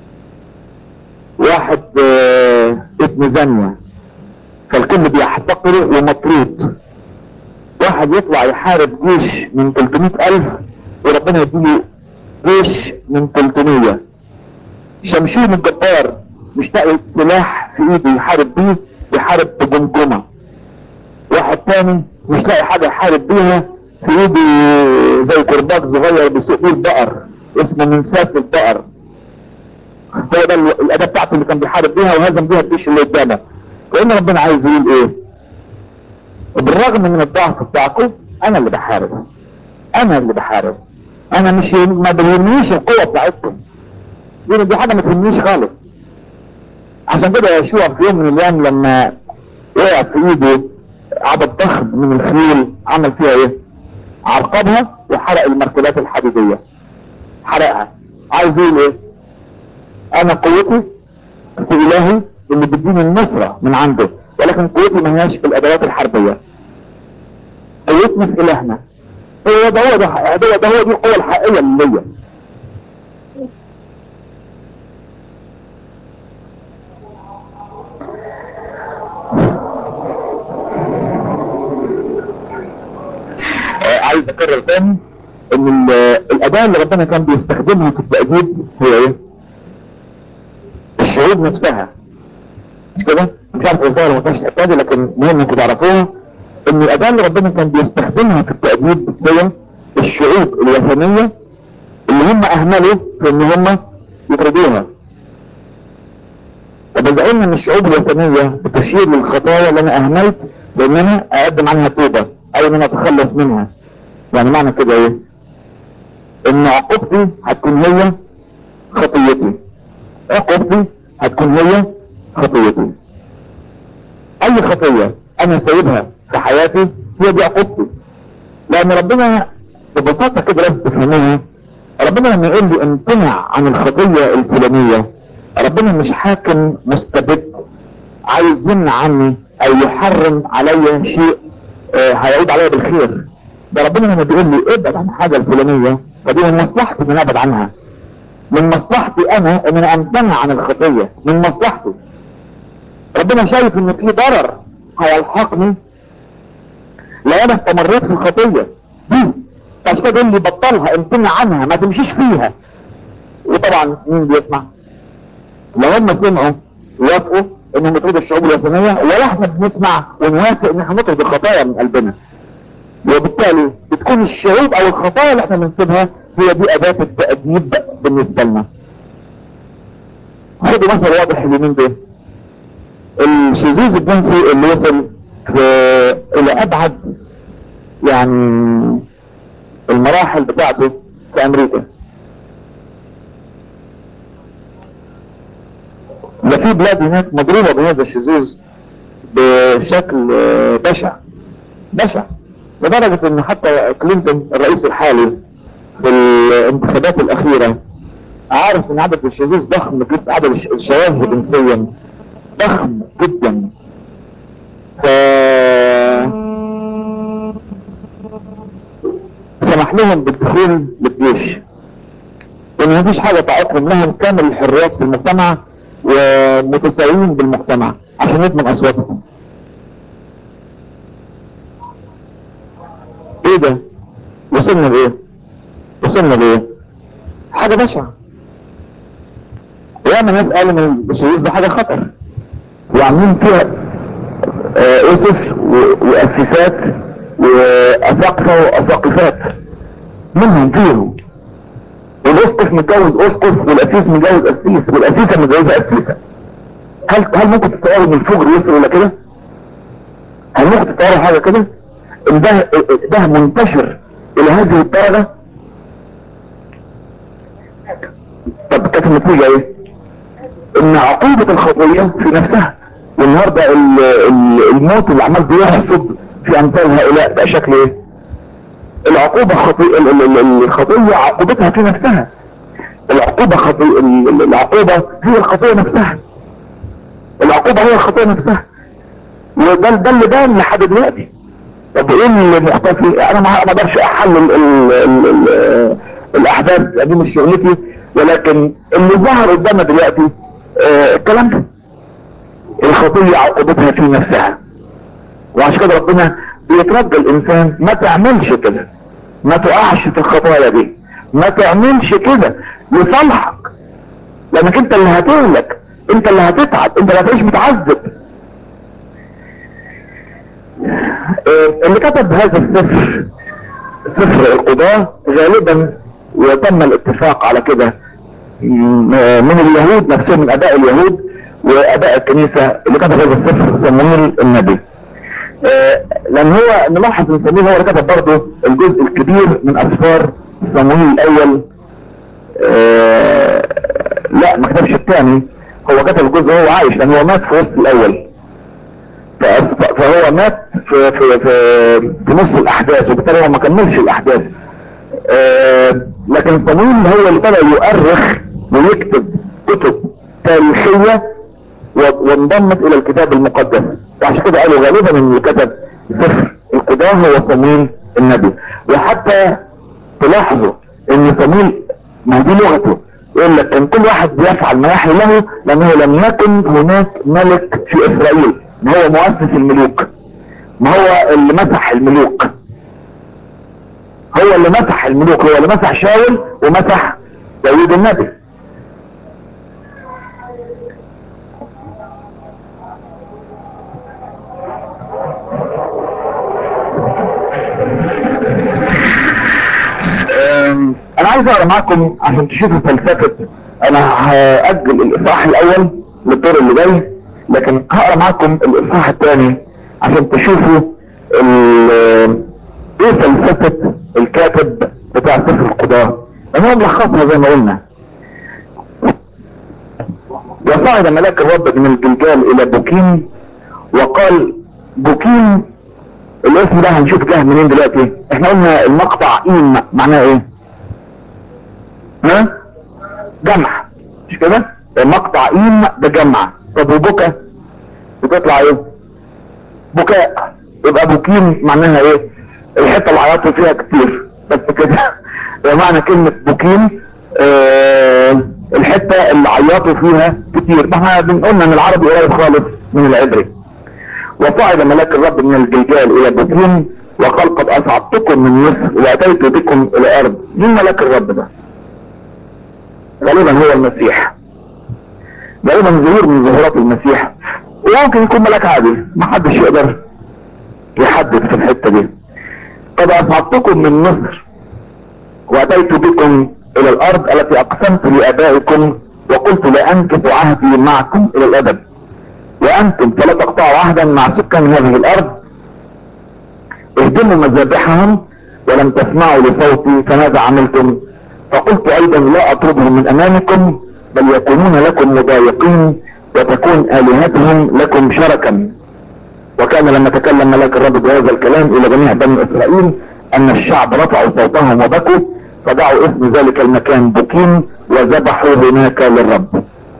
واحد اه ابن زانية فالكل بيحتقره ومطرود واحد يطلع يحارب جيش من 300 الف وربنا يديله جيش من 300 شمشون الجبار مش لاقي سلاح في ايده يحارب بيه يحارب بجمجمة واحد تاني مش لاقي حاجة يحارب بيها في ايده زي كرباج صغير بيسوق بيه البقر اسمه منساس البقر هو ده الاداة بتاعته اللي كان بيحارب بيها وهزم بيها الجيش اللي قدامه كأن ربنا عايز يقول ايه بالرغم من الضعف بتاعكم انا اللي بحارب انا اللي بحارب انا مش ما بيهمنيش القوة بتاعتكم دي دي حاجة ما تهمنيش خالص عشان كده يشوع في يوم من الايام لما وقع في ايده عدد ضخم من الخيول عمل فيها ايه عرقبها وحرق المركبات الحديدية حرقها عايز يقول ايه انا قوتي في الهي اللي بيديني النصرة من عنده ولكن قوتي ما هياش في الادوات الحربية قوتنا في الهنا هو ده هو ده ده, ده هو دي القوة الحقيقية اللي ليا عايز اكرر تاني ان الاداة اللي ربنا كان بيستخدمها في التأديب هي ايه الشعوب نفسها مش كده مش عارف قلتها ولا ما كانش الحكايه دي لكن مهم انكم تعرفوها ان الاداة اللي ربنا كان بيستخدمها في التأديب هي الشعوب الوثنية اللي هم اهملوا في ان هم يطردوها وبذا ان الشعوب الوثنية بتشير للخطايا اللي انا اهملت بان انا اقدم عنها توبة او ان انا اتخلص منها يعني معنى كده ايه ان عقوبتي هتكون هي خطيتي عقوبتي هتكون هي خطيتي اي خطية انا سايبها في حياتي هي دي عقوبتي لان ربنا ببساطة كده لازم تفهموها ربنا لما يقول لي امتنع عن الخطية الفلانية ربنا مش حاكم مستبد عايز يمنع عني او يحرم عليا شيء آه هيعود عليا بالخير ده ربنا لما بيقول لي ابعد عن حاجة الفلانية فدي من مصلحتي ان انا ابعد عنها من مصلحتي انا ان انا امتنع عن الخطية من مصلحتي ربنا شايف ان في ضرر هيلحقني لو انا استمريت في الخطية دي عشان كده يقول لي بطلها امتنع عنها ما تمشيش فيها وطبعا مين بيسمع لو هم سمعوا وافقوا انهم يطردوا الشعوب الوثنية ولا احنا بنسمع ونوافق ان احنا نطرد الخطايا من قلبنا وبالتالي بتكون الشعوب او الخطايا اللي احنا بنسيبها هي دي اداة التأديب بالنسبة لنا خدوا مثل واضح اليومين دول الشذوذ الجنسي اللي وصل في الى ابعد يعني المراحل بتاعته في امريكا ده في بلاد هناك مضروبة بهذا الشذوذ بشكل بشع بشع لدرجة ان حتى كلينتون الرئيس الحالي في الانتخابات الاخيرة عارف ان عدد الشذوذ ضخم جدا عدد الشواذ جنسيا ضخم جدا ف سمح لهم بالدخول للجيش وان مفيش حاجة تعيقهم لهم كامل الحريات في المجتمع ومتساويين بالمجتمع عشان يضمن اصواتهم ايه ده وصلنا لايه وصلنا لايه حاجة بشعة وياما ناس قالوا ان الشذوذ ده حاجة خطر وعاملين فيها آه اسس واسسات واساقفة واساقفات منهم فيهم الاسقف متجوز اسقف والاسيس متجوز اسيس والاسيسة متجوزة اسيسة هل هل ممكن تتصوروا ان الفجر يوصل الى كده؟ هل ممكن تتصوروا حاجة كده؟ ان ده ده منتشر الى هذه الدرجة طب كانت النتيجة ايه؟ ان عقوبة الخطية في نفسها والنهاردة الموت اللي عمال بيحصد في امثال هؤلاء بقى شكل ايه؟ العقوبة خطيئة الخطية عقوبتها في نفسها العقوبة خطيئة العقوبة هي الخطية نفسها العقوبة هي الخطية نفسها وده ده اللي بان لحد دلوقتي طب ايه المختفي انا ما اقدرش احلل ال ال ال الاحداث دي مش شغلتي ولكن اللي ظهر قدامنا دلوقتي آه الكلام ده الخطية عقوبتها في نفسها وعشان كده ربنا بيترجى الانسان ما تعملش كده ما تقعش في الخطايا دي ما تعملش كده لصالحك لانك انت اللي هتهلك انت اللي هتتعب انت اللي هتعيش متعذب اللي كتب هذا السفر سفر القضاة غالبا وتم الاتفاق على كده من اليهود نفسهم من اباء اليهود واباء الكنيسة اللي كتب هذا السفر صمويل النبي لان هو نلاحظ ان صمويل هو اللي كتب برضه الجزء الكبير من اسفار صمويل الاول لا ما كتبش الثاني هو كتب الجزء وهو عايش لان هو مات في وسط الاول فهو مات في, في, في, في نص الاحداث وبالتالي هو ما كملش الاحداث آه لكن صمويل هو اللي بدأ يؤرخ ويكتب كتب تاريخية وانضمت الى الكتاب المقدس وعشان كده قالوا غالبا ان اللي كتب سفر القضاة هو صمويل النبي وحتى تلاحظوا ان صمويل ما دي لغته يقول لك كان كل واحد بيفعل ما يحلو له لانه لم يكن هناك ملك في اسرائيل ما هو مؤسس الملوك ما هو اللي مسح الملوك هو اللي مسح الملوك هو اللي مسح شاول ومسح داوود النبي انا عايز اقرا معاكم عشان تشوفوا فلسفه انا هاجل الاصحاح الاول للدور اللي جاي لكن هقرا معاكم الاصحاح الثاني عشان تشوفوا ايه فلسفة الكاتب بتاع سفر القضاء انا ملخصها زي ما قلنا وصعد ملاك الرب من الجلجال الى بوكين وقال بوكين الاسم ده هنشوف جه منين دلوقتي احنا قلنا المقطع ايم معناه ايه ها جمع مش كده المقطع ايم ده جمع طب وبكى بتطلع ايه بكاء يبقى بوكين معناها ايه الحته اللي عيطوا فيها كتير بس كده معنى كلمه بوكين آه الحته اللي عيطوا فيها كتير ما احنا بنقولنا ان العربي قريب خالص من العبري وصعد ملاك الرب من الجلجال الى بوكين وقال قد اصعدتكم من مصر واتيت بكم الى ارض مين ملاك الرب ده غالبا هو المسيح غالبا ظهور من ظهورات المسيح وممكن يكون ملاك عادي ما حدش يقدر يحدد في الحته دي قد اصعدتكم من مصر واتيت بكم الى الارض التي اقسمت لابائكم وقلت لا انكث عهدي معكم الى الابد وانتم فلا تقطعوا عهدا مع سكان هذه الارض اهدموا مذابحهم ولم تسمعوا لصوتي فماذا عملتم فقلت ايضا لا اطردهم من امامكم بل يكونون لكم مضايقين وتكون الهتهم لكم شركا وكان لما تكلم ملاك الرب بهذا الكلام الى جميع بني اسرائيل ان الشعب رفعوا صوتهم وبكوا فدعوا اسم ذلك المكان بوكين وذبحوا هناك للرب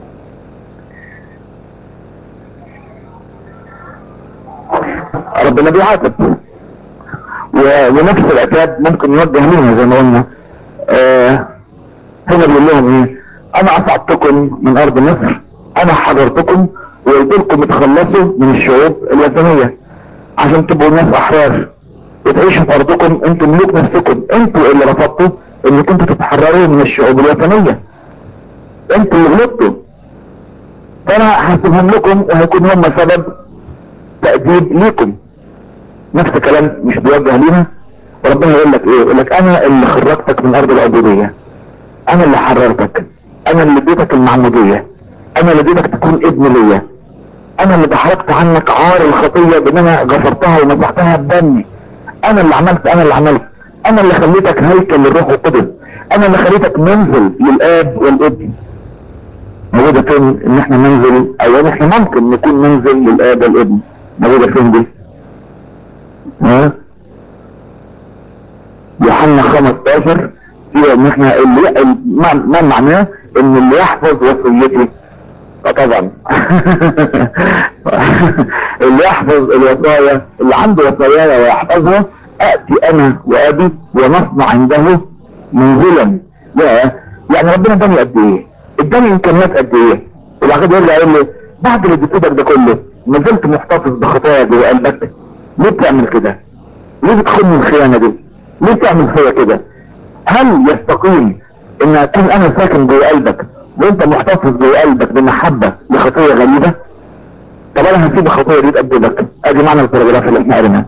ربنا بيعاتب و- ونفس العتاب ممكن يوجه لنا زي ما قلنا آه هنا بيقول لهم ايه انا اصعدتكم من ارض مصر انا حضرتكم وقلت لكم اتخلصوا من الشعوب الوثنية عشان تبقوا ناس احرار وتعيشوا في ارضكم انتم ملوك نفسكم انتوا اللي رفضتوا ان كنتوا تتحرروا من الشعوب الوثنية انتوا اللي غلطتوا فانا هسيبهم لكم وهيكون هم سبب تأديب ليكم نفس الكلام مش بيوجه لينا وربنا يقول لك ايه يقول لك انا اللي خرجتك من ارض العبودية انا اللي حررتك انا اللي اديتك المعمودية انا اللي اديتك تكون ابن ليا انا اللي دحرجت عنك عار الخطية بان انا غفرتها ومسحتها بدمي انا اللي عملت انا اللي عملت انا اللي خليتك هيكل للروح القدس انا اللي خليتك منزل للاب والابن موجودة فين ان احنا ننزل او ان احنا ممكن نكون منزل للاب والابن موجودة فين دي ها يوحنا 15 فيها ان احنا اللي ما ما معناه ان اللي يحفظ وصيتي آه طبعا اللي يحفظ الوصايا اللي عنده وصاياي ويحفظها اتي انا وابي ونصنع عنده منزلا يا يعني ربنا اداني قد ايه اداني امكانيات قد ايه وبعد كده يرجع يقول لي بعد اللي اديتك ده كله ما زلت محتفظ بخطايا جوه قلبك ليه بتعمل كده ليه بتخوني الخيانه دي ليه تعمل فيا كده هل يستقيم ان اكون انا ساكن جوه قلبك وانت محتفظ جوه قلبك بمحبه لخطيه غريبه طب انا هسيب الخطيه دي تأدبك ادي معنى الباراجراف اللي احنا قريناه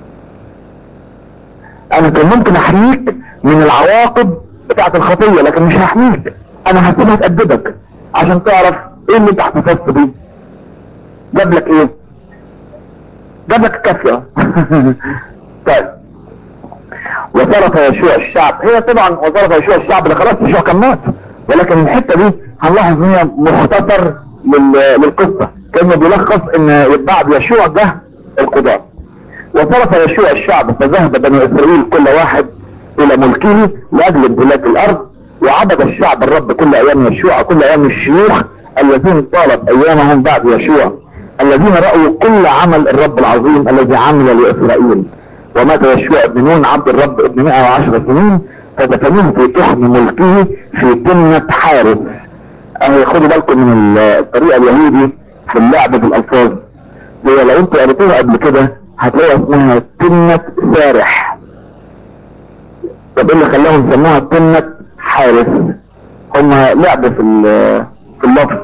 انا كان ممكن احميك من العواقب بتاعت الخطيه لكن مش هحميك انا هسيبها تأدبك عشان تعرف ايه اللي انت احتفظت بيه جاب لك ايه جاب لك كافيه طيب وصرف يشوع الشعب هي طبعا وصرف يشوع الشعب اللي خلاص يشوع كان مات ولكن الحته دي هنلاحظ ان هي مختصر لل- للقصه كانه بيلخص ان بعد يشوع جه القضاء وصرف يشوع الشعب فذهب بني اسرائيل كل واحد الى ملكه لاجل امتلاك الارض وعبد الشعب الرب كل ايام يشوع كل ايام الشيوخ الذين طالت ايامهم بعد يشوع الذين راوا كل عمل الرب العظيم الذي عمل لاسرائيل ومات يشوع بن نون عبد الرب ابن 110 سنين فدفنوه في تخم ملكه في تنة حارس اهي خدوا بالكم من الطريقة اليهودي في اللعب بالالفاظ هي لو انتوا قريتوها قبل كده هتلاقي اسمها تنة سارح طب ايه اللي خلاهم يسموها تنة حارس هما لعبوا في ال- في اللفظ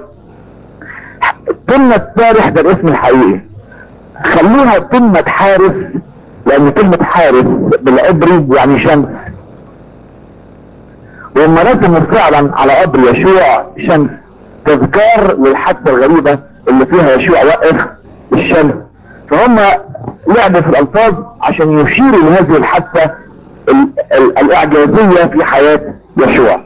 تنة سارح ده الاسم الحقيقي خلوها تنة حارس لان كلمة حارس بالعبري يعني شمس وهم رسموا فعلا على قبر يشوع شمس تذكار للحادثة الغريبة اللي فيها يشوع وقف الشمس فهم لعبوا في الالفاظ عشان يشيروا لهذه الحادثة ال- ال- الاعجازية في حياة يشوع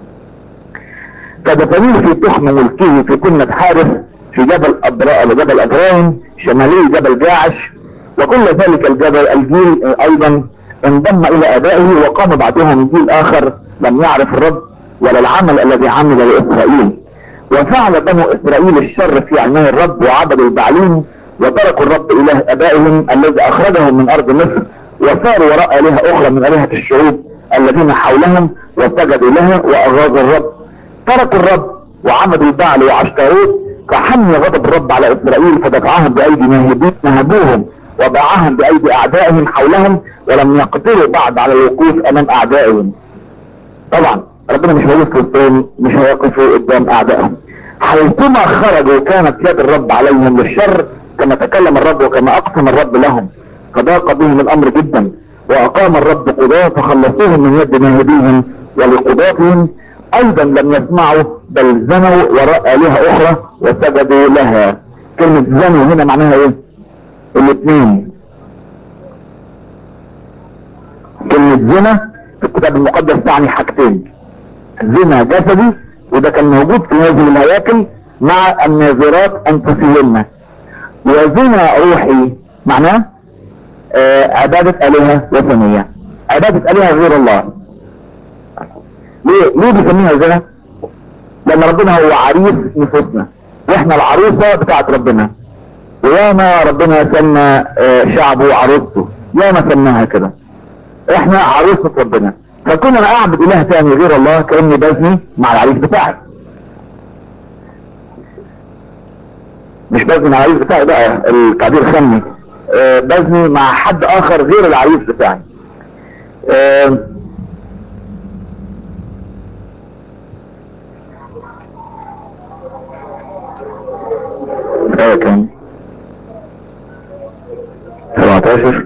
فدفنوه في تخم ملكه في كنة حارس في جبل أدراء جبل أدراين شمالي جبل جاعش وكل ذلك الجبل الجيل ايضا انضم الى ابائه وقام بعدهم جيل اخر لم يعرف الرب ولا العمل الذي عمل لاسرائيل وفعل بنو اسرائيل الشر في عيني الرب وعبدوا البعلين وتركوا الرب اله ابائهم الذي اخرجهم من ارض مصر وصاروا وراء الهه اخرى من الهه الشعوب الذين حولهم وسجدوا لها واغاظوا الرب تركوا الرب وعبدوا البعل وعشتروت فحمي غضب الرب على اسرائيل فدفعهم بايدي ناهبين نهبوهم وباعهم بايدي اعدائهم حولهم ولم يقدروا بعد على الوقوف امام اعدائهم طبعا ربنا مش موجود في وسطهم مش هيقفوا قدام اعدائهم حيثما خرجوا كانت يد الرب عليهم للشر كما تكلم الرب وكما اقسم الرب لهم فضاق بهم الامر جدا واقام الرب قضاة فخلصوهم من يد ناهبيهم ولقضاتهم ايضا لم يسمعوا بل زنوا وراء الهه اخرى وسجدوا لها كلمة زنوا هنا معناها ايه الاثنين كلمة زنا في الكتاب المقدس تعني حاجتين زنا جسدي وده كان موجود في هذه الهياكل مع الناظرات انفسهن وزنا روحي معناه آه عبادة آلهة وثنية عبادة آلهة غير الله ليه ليه بيسميها زنا لان ربنا هو عريس نفوسنا واحنا العروسة بتاعت ربنا وياما ربنا سمى آه شعبه عروسته ياما سماها كده احنا عروسة ربنا فكون انا اعبد اله تاني غير الله كاني بزني مع العريس بتاعي مش بزني مع العريس بتاعي بقى التعبير خمي آه بزني مع حد اخر غير العريس بتاعي آه آه كام 17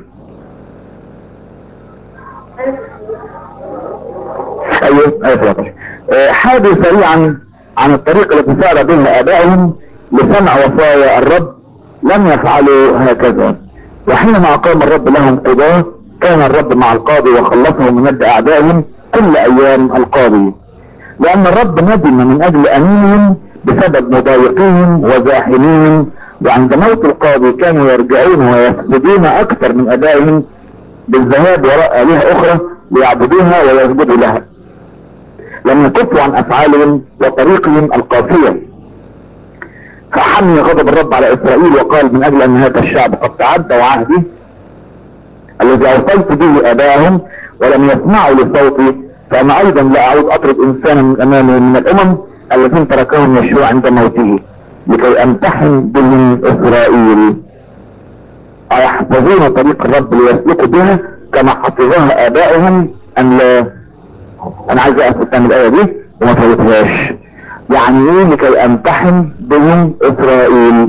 ايوه ايوه 17 آه حادوا سريعا عن الطريق التي سار بها ابائهم لسمع وصايا الرب لم يفعلوا هكذا وحينما اقام الرب لهم قضاة كان الرب مع القاضي وخلصهم من يد اعدائهم كل ايام القاضي لان الرب ندم من اجل امينهم بسبب مضايقيهم وزاحميهم وعند موت القاضي كانوا يرجعون ويفسدون اكثر من ابائهم بالذهاب وراء الهه اخرى ليعبدوها ويسجدوا لها لم يكفوا عن افعالهم وطريقهم القاسيه فحمي غضب الرب على اسرائيل وقال من اجل ان هذا الشعب قد تعدى عهدي الذي اوصيت به ابائهم ولم يسمعوا لصوتي فانا ايضا لا اعود اطرد انسانا من امامي من الامم الذين تركهم يشوع عند موته لكي امتحن بهم اسرائيل ايحفظون طريق الرب ليسلكوا بها كما حفظها ابائهم ام لا انا عايز اقف قدام الايه دي وما فوتهاش يعني ايه لكي امتحن بهم اسرائيل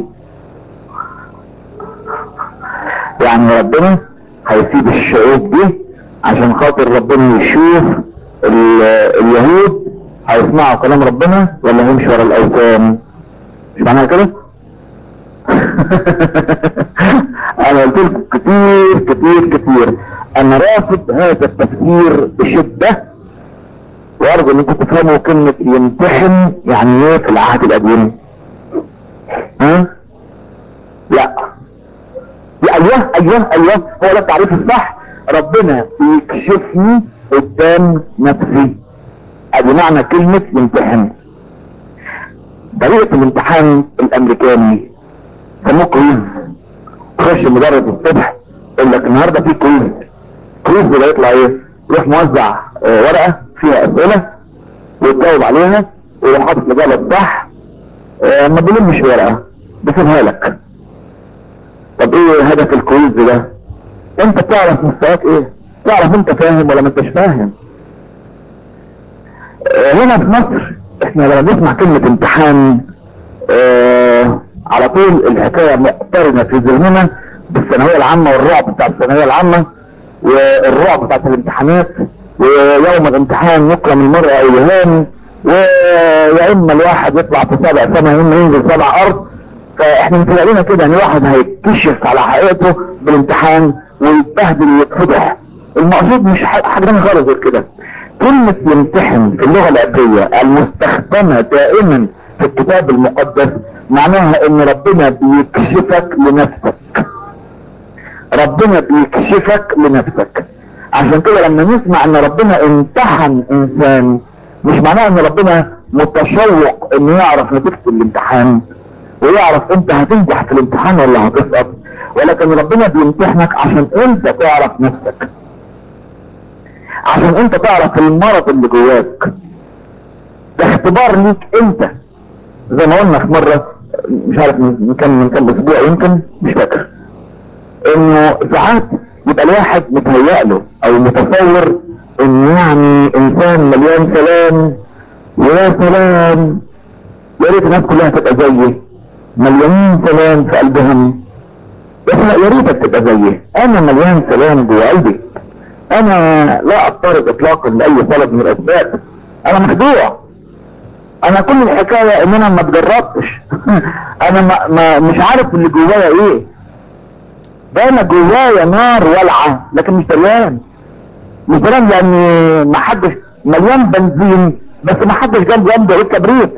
يعني ربنا هيسيب الشعوب دي عشان خاطر ربنا يشوف اليهود هيسمعوا كلام ربنا ولا هيمشي ورا الاوثان مش معناها كده انا قلت لكم كتير كتير كتير انا رافض هذا التفسير بشدة وارجو انكم تفهموا كلمة يمتحن يعني ايه في العهد القديم ها لا ايوه ايوه ايوه هو ده التعريف الصح ربنا يكشفني قدام نفسي ادي معنى كلمة يمتحن طريقة الامتحان الامريكاني سموه كويز تخش المدرس الصبح يقول لك النهارده في كويز كويز ده يطلع ايه يروح موزع اه ورقة فيها اسئلة وتجاوب عليها ويروح حاطط الاجابة الصح اه ما بيلمش ورقة بيسيبها لك طب ايه هدف الكويز ده انت بتعرف مستواك ايه تعرف انت فاهم ولا ما انتش فاهم اه هنا في مصر احنا لما بنسمع كلمة امتحان اه على طول الحكاية مقترنة في ذهننا بالثانوية العامة والرعب بتاع الثانوية العامة والرعب بتاعت الامتحانات ويوم الامتحان يكرم المرء او يهان ويا اما الواحد يطلع في سبع سنة يا اما ينزل سبع ارض فاحنا متلاقينا كده ان واحد هيكتشف على حقيقته بالامتحان ويتبهدل ويتفضح المقصود مش حاجة تانية خالص غير كده كلمة يمتحن في اللغة العبرية المستخدمة دائما في الكتاب المقدس معناها ان ربنا بيكشفك لنفسك ربنا بيكشفك لنفسك عشان كده لما نسمع ان ربنا امتحن انسان مش معناه ان ربنا متشوق انه يعرف نتيجة الامتحان ويعرف انت هتنجح في الامتحان ولا هتسقط ولكن ربنا بيمتحنك عشان انت تعرف نفسك عشان انت تعرف المرض اللي جواك ده اختبار ليك انت زي ما قلنا في مرة مش عارف من كام من كام اسبوع يمكن مش فاكر انه ساعات يبقى الواحد متهيأ او متصور انه يعني انسان مليان سلام ويا سلام يا ريت الناس كلها تبقى زيي مليانين سلام في قلبهم بس لا يا ريتك تبقى زيي انا مليان سلام جوه قلبي انا لا اضطرب اطلاقا لاي سبب من الاسباب انا مخدوع انا كل الحكاية ان انا ما اتجربتش انا ما, ما مش عارف اللي جوايا ايه ده انا جوايا نار والعة لكن مش دريان مش دريان لان ما حدش مليان بنزين بس ما حدش جنبه جنبه ايه كبريت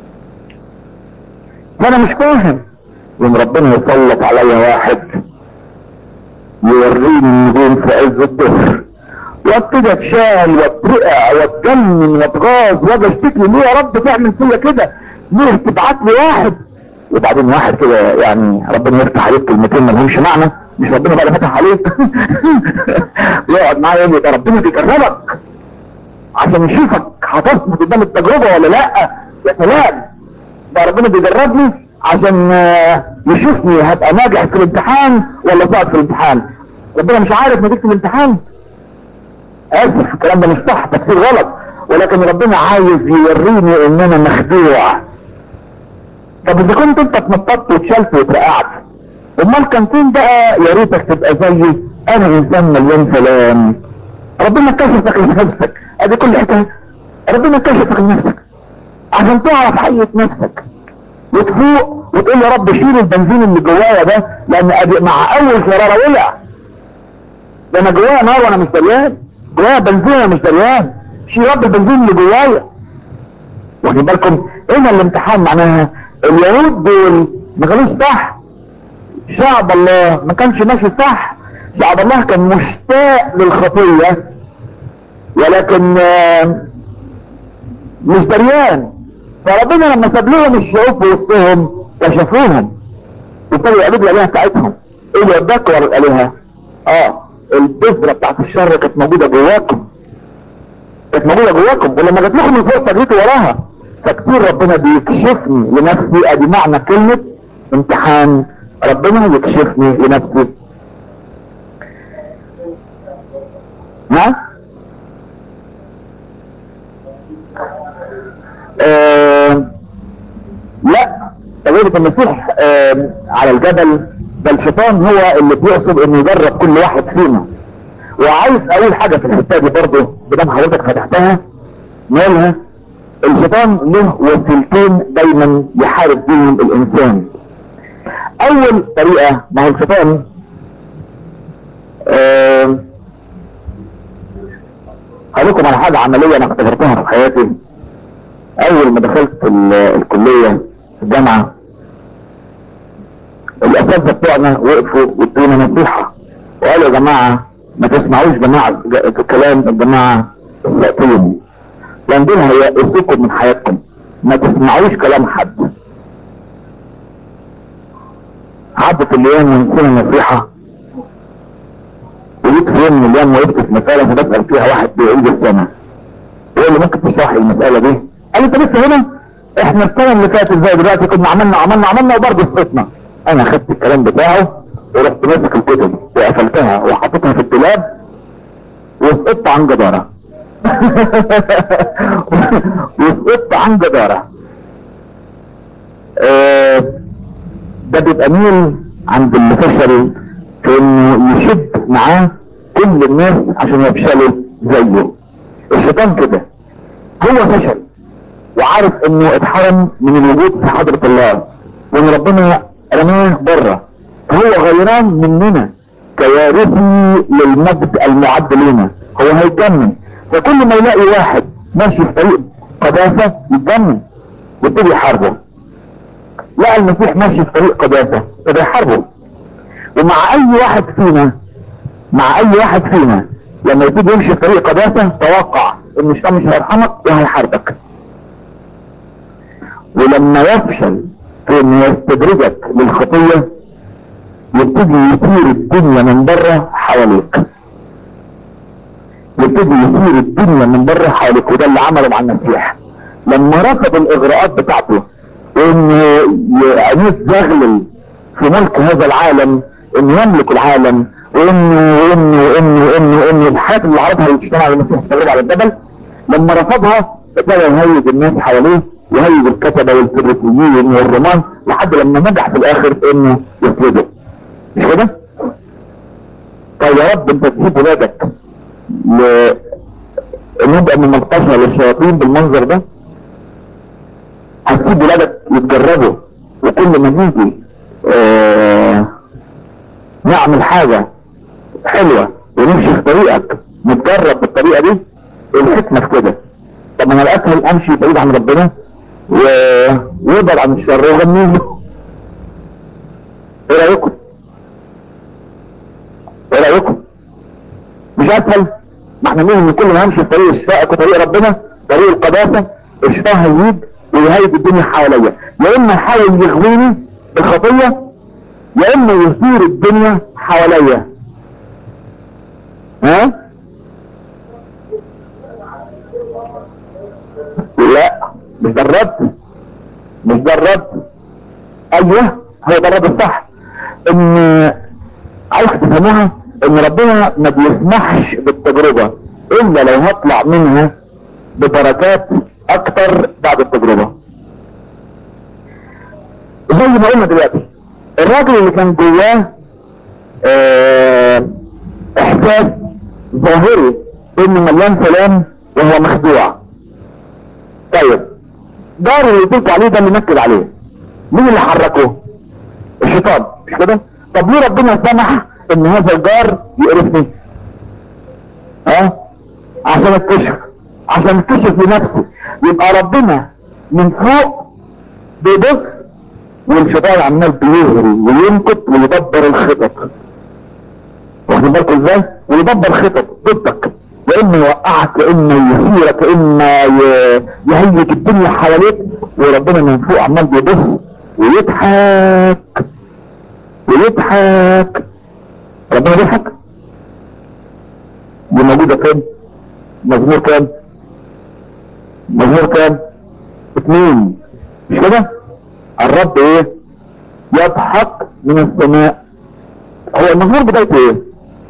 فانا مش فاهم يوم ربنا يسلط عليا واحد يوريني النجوم في عز الظهر وابتدي اتشال واترقع واتجنن واتغاظ واجي اشتكي ليه يا رب تعمل فيا كده؟ ليه تبعت لي واحد؟ وبعدين واحد كده يعني ربنا يفتح عليك كلمتين ما لهمش معنى مش ربنا بقى اللي فتح عليك يقعد معايا يقول لي ده ربنا بيجربك عشان يشوفك هتصمت قدام التجربه ولا لا يا سلام ده ربنا بيجربني عشان يشوفني هبقى ناجح في الامتحان ولا صعب في الامتحان ربنا مش عارف نتيجه الامتحان اسف الكلام ده مش صح تفسير غلط ولكن ربنا عايز يوريني ان انا مخدوع طب اذا كنت انت اتنططت واتشلت واترقعت امال كان فين بقى يا ريتك تبقى زيي انا انسان مليان سلام ربنا كشفك لنفسك ادي كل حكايه ربنا كشفك لنفسك عشان تعرف حقيقه نفسك وتفوق وتقول يا رب شيل البنزين اللي جوايا ده لان ادي مع اول شراره وقع ده انا جوايا نار وانا مش دريان جوايا بنزين وانا مش دريان شيل يا رب البنزين اللي جوايا واخدين بالكم هنا الامتحان معناها اليهود دول ما كانوش صح شعب الله ما كانش ماشي صح شعب الله كان مشتاق للخطيه ولكن مش دريان فربنا لما ساب لهم الشعوب في وسطهم كشفوهم وابتدوا يعبدوا الالهه بتاعتهم ايه اللي وداك ورا الالهه؟ اه البذره بتاعت الشر كانت موجوده جواكم كانت موجوده جواكم ولما جات لكم الفرصه جيتوا وراها فكتير ربنا بيكشفني لنفسي ادي معنى كلمه امتحان ربنا يكشفني لنفسي ها؟ آه لا تجربة المسيح آه على الجبل ده الشيطان هو اللي بيقصد انه يجرب كل واحد فينا وعايز اقول حاجة في الحتة دي برضه بدام حضرتك فتحتها نقولها الشيطان له وسيلتين دايما يحارب بيهم الانسان اول طريقة ما هو الشيطان آه هقول لكم على حاجة عملية انا اختبرتها في حياتي اول ما دخلت الكلية في الجامعة الاساتذة بتوعنا وقفوا وادونا نصيحة وقالوا يا جماعة ما تسمعوش جماعة كلام الجماعة الساقطين لان دول هيقصوكم من حياتكم ما تسمعوش كلام حد عدت الايام ونسينا النصيحة وجيت في يوم من الايام وقفت في مسألة فبسأل فيها واحد بيعيد السنة يقول لي ممكن تشرح لي المسألة دي قال لي انت لسه هنا احنا السنة اللي فاتت زي دلوقتي كنا عملنا عملنا عملنا وبرضه سقطنا انا خدت الكلام بتاعه ورحت ماسك الكتب وقفلتها وحطيتها في الدولاب وسقطت عن جدارة وسقطت عن جدارة اه ده بيبقى ميل عند اللي فشل في انه يشد معاه كل الناس عشان يفشلوا زيه الشيطان كده هو فشل وعارف انه اتحرم من الوجود في حضرة الله وان ربنا رماه بره هو غيران مننا كوارثي للمجد المعد لنا هو هيتجنن فكل ما يلاقي واحد ماشي في طريق قداسة يتجنن يبتدي يحاربه لقى المسيح ماشي في طريق قداسة يبقى يحاربه ومع اي واحد فينا مع اي واحد فينا لما يبتدي يمشي في طريق قداسة توقع ان الشيطان مش هيرحمك وهيحاربك ولما يفشل في انه يستدرجك للخطية يبتدي يثير الدنيا من بره حواليك يبتدي يثير الدنيا من بره حواليك وده اللي عمله مع المسيح لما رفض الاغراءات بتاعته انه عينيه تزغلل في ملك هذا العالم انه يملك العالم وانه وانه وانه وانه وانه الحاجات اللي عرضها الشيطان على المسيح التجربه على الجبل لما رفضها ابتدى يهيج الناس حواليه يهيج الكتبه والفريسيين والرومان لحد لما نجح في الاخر انه يسلده مش كده؟ طيب يا رب انت تسيب ولادك ل نبقى من ملطشه للشياطين بالمنظر ده هتسيب ولادك يتجربوا وكل ما نيجي اه نعمل حاجة حلوة ونمشي في طريقك نتجرب بالطريقة دي الحكمة في كده طب انا الاسهل امشي بعيد عن ربنا و... ويبعد عن الشر ويغني له ايه رايكم؟ ايه رايكم؟ مش اسهل؟ ما احنا نقول ان كل ما همشي في طريق الشائك وطريق ربنا طريق القداسة الشيطان هيجيب ويهيج الدنيا حواليا يا اما يحاول يغويني بالخطية يا اما يثير الدنيا حواليا ها لا مش ده الرد مش ده الرد ايوه هو ده الرد الصح ان عايز تفهموها ان ربنا ما بيسمحش بالتجربة الا لو هطلع منها ببركات اكتر بعد التجربة زي ما قلنا دلوقتي الراجل اللي كان جواه اه احساس ظاهري انه مليان سلام وهو مخدوع طيب دار اللي قلت عليه ده اللي نكد عليه مين اللي حركه الشيطان مش كده طب ليه ربنا سمح ان هذا الجار يقرفني ها عشان اكتشف عشان اكتشف لنفسي يبقى ربنا من فوق بيبص والشيطان عمال بيهري وينكت ويدبر الخطط واخدين بالكم ازاي ويدبر خطط ضدك يا اما يوقعك يا اما يثيرك يا اما يهيج الدنيا حواليك وربنا من فوق عمال بيبص ويضحك ويضحك ربنا بيضحك دي موجودة فين مزمور كام مزمور كام اتنين مش كده الرب ايه يضحك من السماء هو المزمور بدايته ايه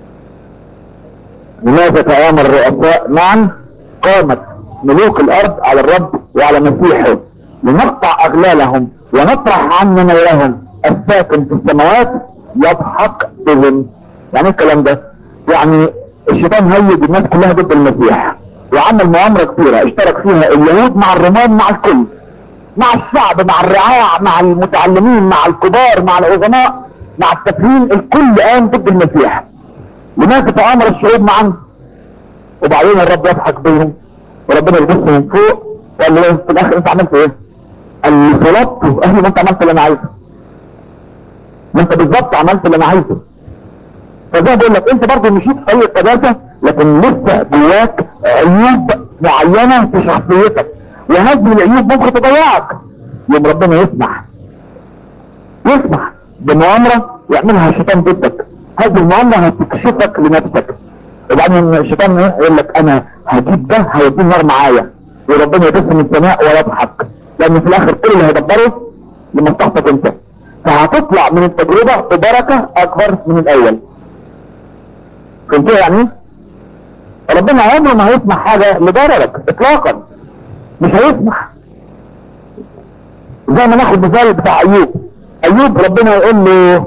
لماذا تآمر الرؤساء معا قامت ملوك الارض على الرب وعلى مسيحه لنقطع اغلالهم ونطرح عنا نيرهم الساكن في السماوات يضحك بهم يعني الكلام ده يعني الشيطان هيج الناس كلها ضد المسيح وعمل مؤامرة كثيرة اشترك فيها اليهود مع الرومان مع الكل مع الشعب مع الرعاع مع المتعلمين مع الكبار مع العظماء مع التفهيم الكل قام ضد المسيح لماذا تآمر الشعوب معا وبعدين الرب يضحك بيهم وربنا يبص من فوق وقال له في الاخر انت عملت ايه قال لي صلبته قال لي ما انت عملت اللي انا عايزه ما انت بالظبط عملت اللي انا عايزه فزي ما بقول لك انت برضه مشيت في طريق القداسه لكن لسه جواك عيوب معينه في شخصيتك وهذه العيوب ممكن تضيعك يوم ربنا يسمح يسمح بمؤامره يعملها الشيطان ضدك هذه المؤامره هتكشفك لنفسك وبعدين الشيطان يقول لك انا هجيب ده هيديه النار معايا وربنا يبص من السماء ويضحك لان في الاخر كل اللي هيدبره لمصلحتك انت فهتطلع من التجربة ببركة اكبر من الاول فهمتوا يعني ربنا عمره ما هيسمح حاجة لضررك اطلاقا مش هيسمح زي ما ناخد مثال بتاع ايوب ايوب ربنا يقول له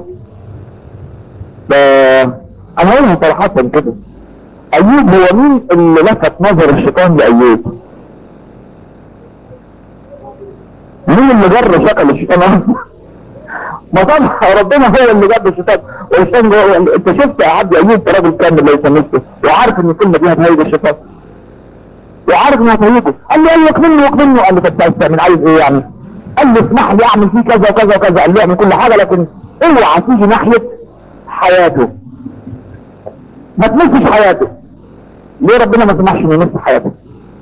ده انا هقولها صراحة كده ايوب هو مين اللي لفت نظر الشيطان لايوب مين اللي جر شكل الشيطان اصلا ما طبعا ربنا هو اللي جاب الشيطان والشيطان انت شفت يا عبد ايوب راجل كامل ليس مثله وعارف ان الكلمه دي هتهيج الشيطان وعارف انها هتهيجه قال لي ايوه منه وكمنه قال لي طب تعمل عايز ايه يعني قال لي اسمح لي اعمل فيه كذا وكذا وكذا قال لي اعمل كل حاجه لكن اوعى تيجي ناحيه حياته ما تمسش حياته ليه ربنا ما سمحش انه يمس حياته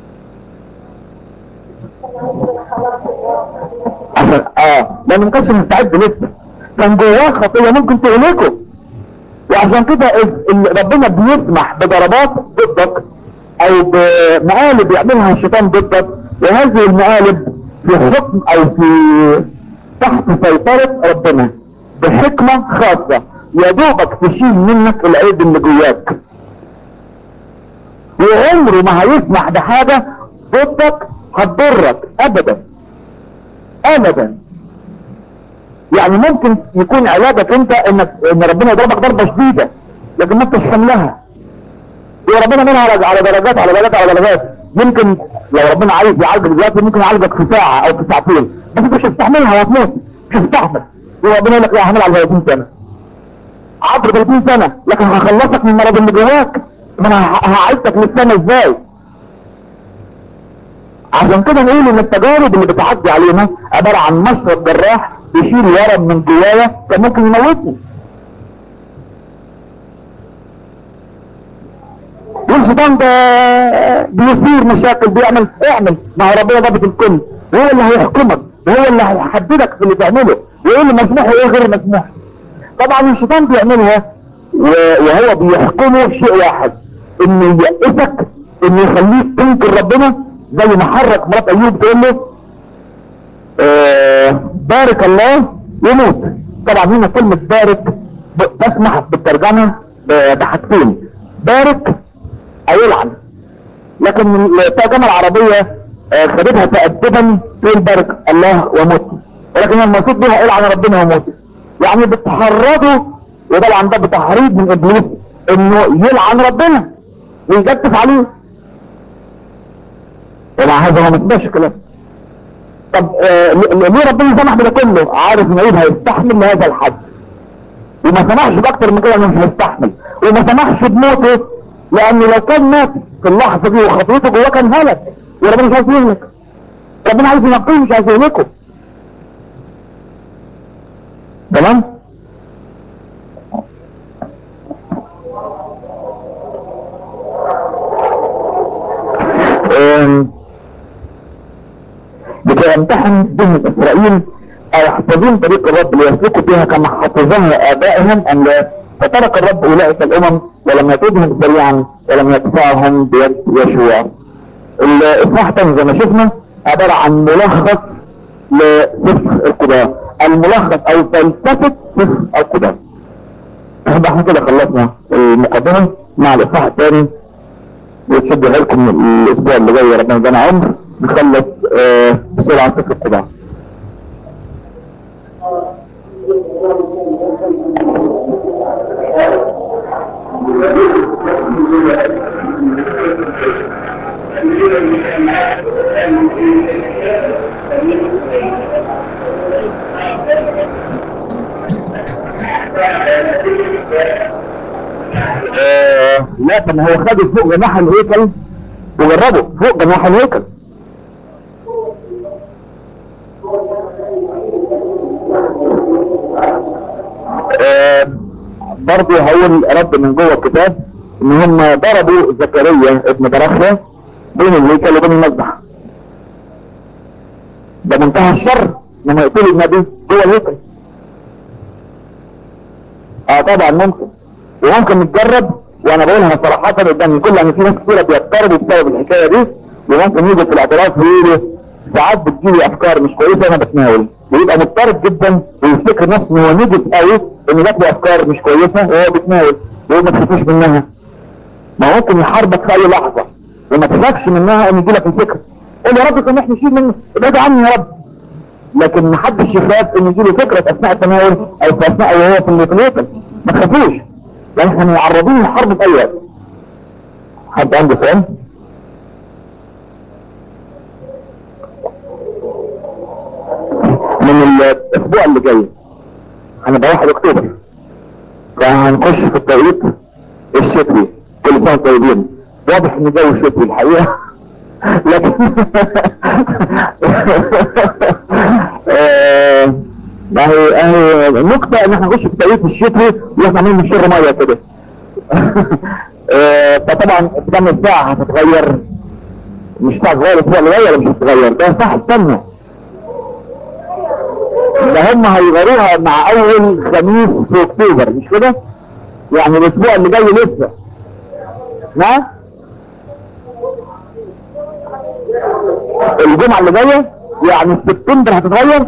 عشان اه لانه ما كانش مستعد لسه كان جواه خطيه ممكن تهلكه وعشان كده ال- ال- ربنا بيسمح بضربات ضدك او بمقالب يعملها الشيطان ضدك وهذه المقالب في حكم او في تحت سيطرة ربنا بحكمة خاصة يا دوبك تشيل منك العيب اللي جواك وعمره ما هيسمح بحاجة ضدك هتضرك ابدا ابدا يعني ممكن يكون علاجك انت انك ان ربنا يضربك ضربة شديدة لكن ما انتش حملها وربنا منها على على درجات على درجات على درجات ممكن لو ربنا عايز يعالجك دلوقتي ممكن يعالجك في ساعة او في ساعتين بس انت مش هتستحملها وهتموت مش هتستحمل وربنا يقول لك لا هعمل على 30 سنة عبر 30 سنة لكن هخلصك من المرض اللي جواك طب انا ه- هعيشك للسنة ازاي عشان كده نقول ان التجارب اللي بتعدي علينا عبارة عن مشرط جراح يشيل ورم من جوايا كان ممكن يموتني والشيطان ده بيصير مشاكل بيعمل اعمل ما هو ربنا ضابط الكل وهو اللي هيحكمك وهو اللي هيحددك في اللي تعمله وايه اللي مسموح وايه غير مسموح طبعا الشيطان بيعملها و- وهو بيحكمه شيء واحد انه ييأسك انه يخليك تنكر ربنا زي ما حرك مرات ايوب تقول له آه، بارك الله يموت طبعا هنا كلمة بارك ب- تسمح بالترجمة ب- بحاجتين بارك او يلعن لكن الترجمة العربية آه، خدتها تأدبا تقول بارك الله وموت ولكن المقصود بها يلعن ربنا وموت يعني بتحرضه وطبعا ده بتحريض من ابليس انه يلعن ربنا ويجدف عليه طبعا هذا هو ما سمعش كلام طب آه ل- ل- ليه ربنا سمح بده كله عارف ان ايه هيستحمل لهذا الحد وما سمحش باكتر من كده انه مش هيستحمل وما سمحش بموته لانه لو كان مات في اللحظه دي وخطيته جواه كان هلك وربنا مش عايز يهلك ربنا عايز ينقيه مش عايز يهلكه تمام آم، بتمتحن بهم اسرائيل ايحفظون طريق الرب ليسلكوا فيها كما حفظها ابائهم ام لا فترك الرب اولئك الامم ولم يطردهم سريعا ولم يدفعهم بيد يشوع الاصحاح تاني زي ما شفنا عبارة عن ملخص لسفر القضاء الملخص او فلسفة سفر القضاء يبقى احنا كده خلصنا المقدمة مع الاصحاح الثاني وتشدها لكم الاسبوع اللي جاي ربنا يدينا عمر نخلص آه، بسرعة سفر القضاء آه، لا طب هو خده فوق جناح الهيكل وجربه فوق جناح الهيكل آه، برضه هقول رد من جوه الكتاب ان هم ضربوا زكريا ابن براخيا بين الهيكل وبين المذبح ده منتهى الشر لما يقتلوا النبي جوه الهيكل اه طبعا ممكن وممكن نتجرب وانا بقولها صراحة قدام الكل ان في ناس كتيرة بيضطربوا بسبب الحكاية دي وممكن يجوا في الاعتراف ويقولوا ساعات بتجيلي افكار مش كويسة انا بتناول ويبقى مضطرب جدا ويفتكر نفسه ان هو نجس قوي ان جات له افكار مش كويسة وهو بيتناول وهو ما تخافوش منها ما ممكن يحاربك في اي لحظة وما تخافش منها ان يجيلك الفكر قول يا رب سامحني شيل مني ابعد عني يا رب لكن محدش يخاف ان يجيله فكرة اثناء التناول او في اثناء وهو في الهيكل ما تخافوش لان احنا معرضين للحرب في اي وقت حد عنده سؤال من الاسبوع اللي جاي هنبقى 1 اكتوبر فهنخش في التوقيت الشتوي كل سنه طيبين واضح ان الجو شتوي الحقيقه لكن آه، اهي اهي النقطة ان احنا نخش في التأييد الشتوي واحنا عاملين بنشر مية كده آه، فطبعا قدام الساعة هتتغير مش ساعة صغيرة الاسبوع اللي جاي ولا مش هتتغير ده صح استنى ده هم هيغيروها مع اول خميس في اكتوبر مش كده يعني الاسبوع اللي جاي لسه نعم الجمعة اللي جاية يعني في سبتمبر هتتغير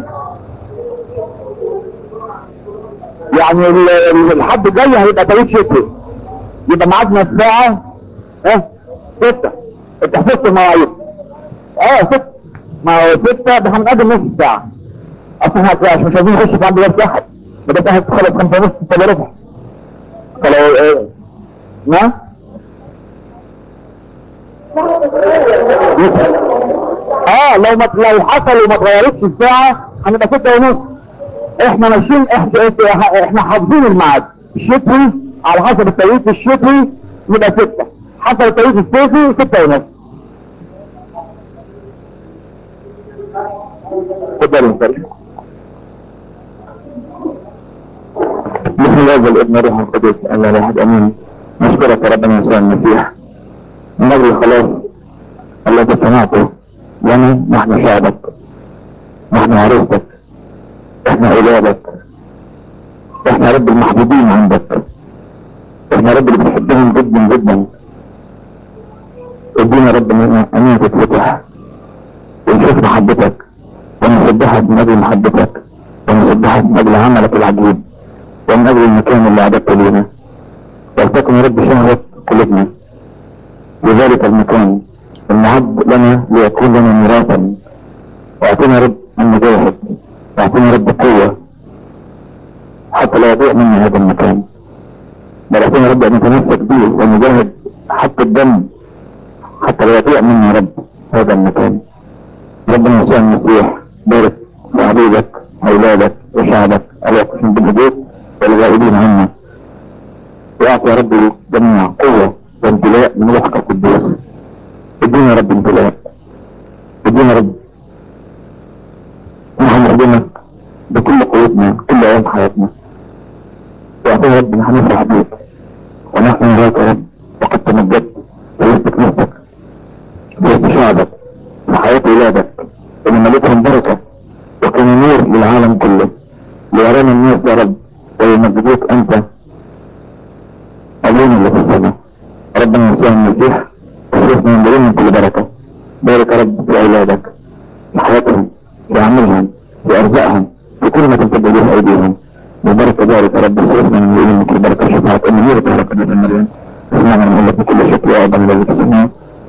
يعني ال- ال- الحد الجاي هيبقى توقيت شتوي يبقى ميعادنا الساعة ها ستة انت حفظت المواعيد اه ستة ما هو ستة ده هنقدم نص ساعة اصلا احنا عشان مش عايزين نخش في عند بس احد ده بس احد تخلص خمسة ونص ستة الا ربع فلو اه ما اه لو ما لو حصل وما اتغيرتش الساعة هنبقى ستة ونص احنا ماشيين احنا, احنا حافظين الميعاد الشتوي على حسب التوقيت الشتوي يبقى ستة حسب التوقيت الصيفي ستة ونص اتفضل انت بسم الله والابن الروح القدس الله الواحد امين نشكرك يا ربنا يسوع المسيح من اجل الخلاص الذي صنعته لنا نحن شعبك نحن عروستك احنا اولادك احنا رب المحبوبين عندك احنا رب اللي بنحبهم جدا جدا ادينا رب ان عينينا تتفتح ونشوف محبتك ونسبحك من اجل محبتك ونسبحك من اجل عملك العجيب ومن اجل المكان اللي عددت لينا ولتكن يا رب شهوة قلوبنا لذلك المكان المعد لنا ليكون لنا ميراثا واعطينا يا رب ان نجاهد واعطينا يا رب قوة حتى لا يضيع منا هذا المكان بل اعطينا يا رب ان نتمسك به ونجاهد حتى الدم حتى لا يضيع منا يا رب هذا المكان ربنا يسوع المسيح بارك في عبيدك اولادك وشعبك الواقفين بالهدوء والغائبين عنا واعطي يا رب الجميع قوة وامتلاء من روحك القدوس ادينا يا رب امتلاء ادينا يا رب نحن نخدمك بكل قوتنا كل ايام حياتنا واعطينا يا رب نحن نفرح بيك ونحن نراك يا رب وقد تمجدت ووسط كنيستك وسط شعبك وحياة ولادك ان ملكهم بركة وكان نور للعالم كله ليرانا الناس يا رب ويمجدوك انت أبونا اللي في السماء ربنا يسوع المسيح وشوفنا من من كل بركة بارك يا رب في أولادك في حياتهم في عملهم في أرزاقهم في كل ما تمتد به أيديهم وبارك بارك يا رب وشوفنا من من كل بركة شفاعة أم نور يا رب نزل مريم اسمعنا من لك بكل شكر يا أبا الذي في السماء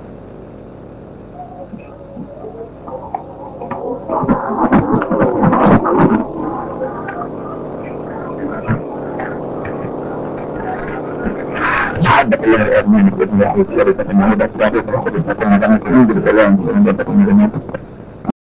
محبة الله الآب من ابن الله وشركة المهدى في الروح القدس تكون لنا كل بسلام سلام جدكم جميعا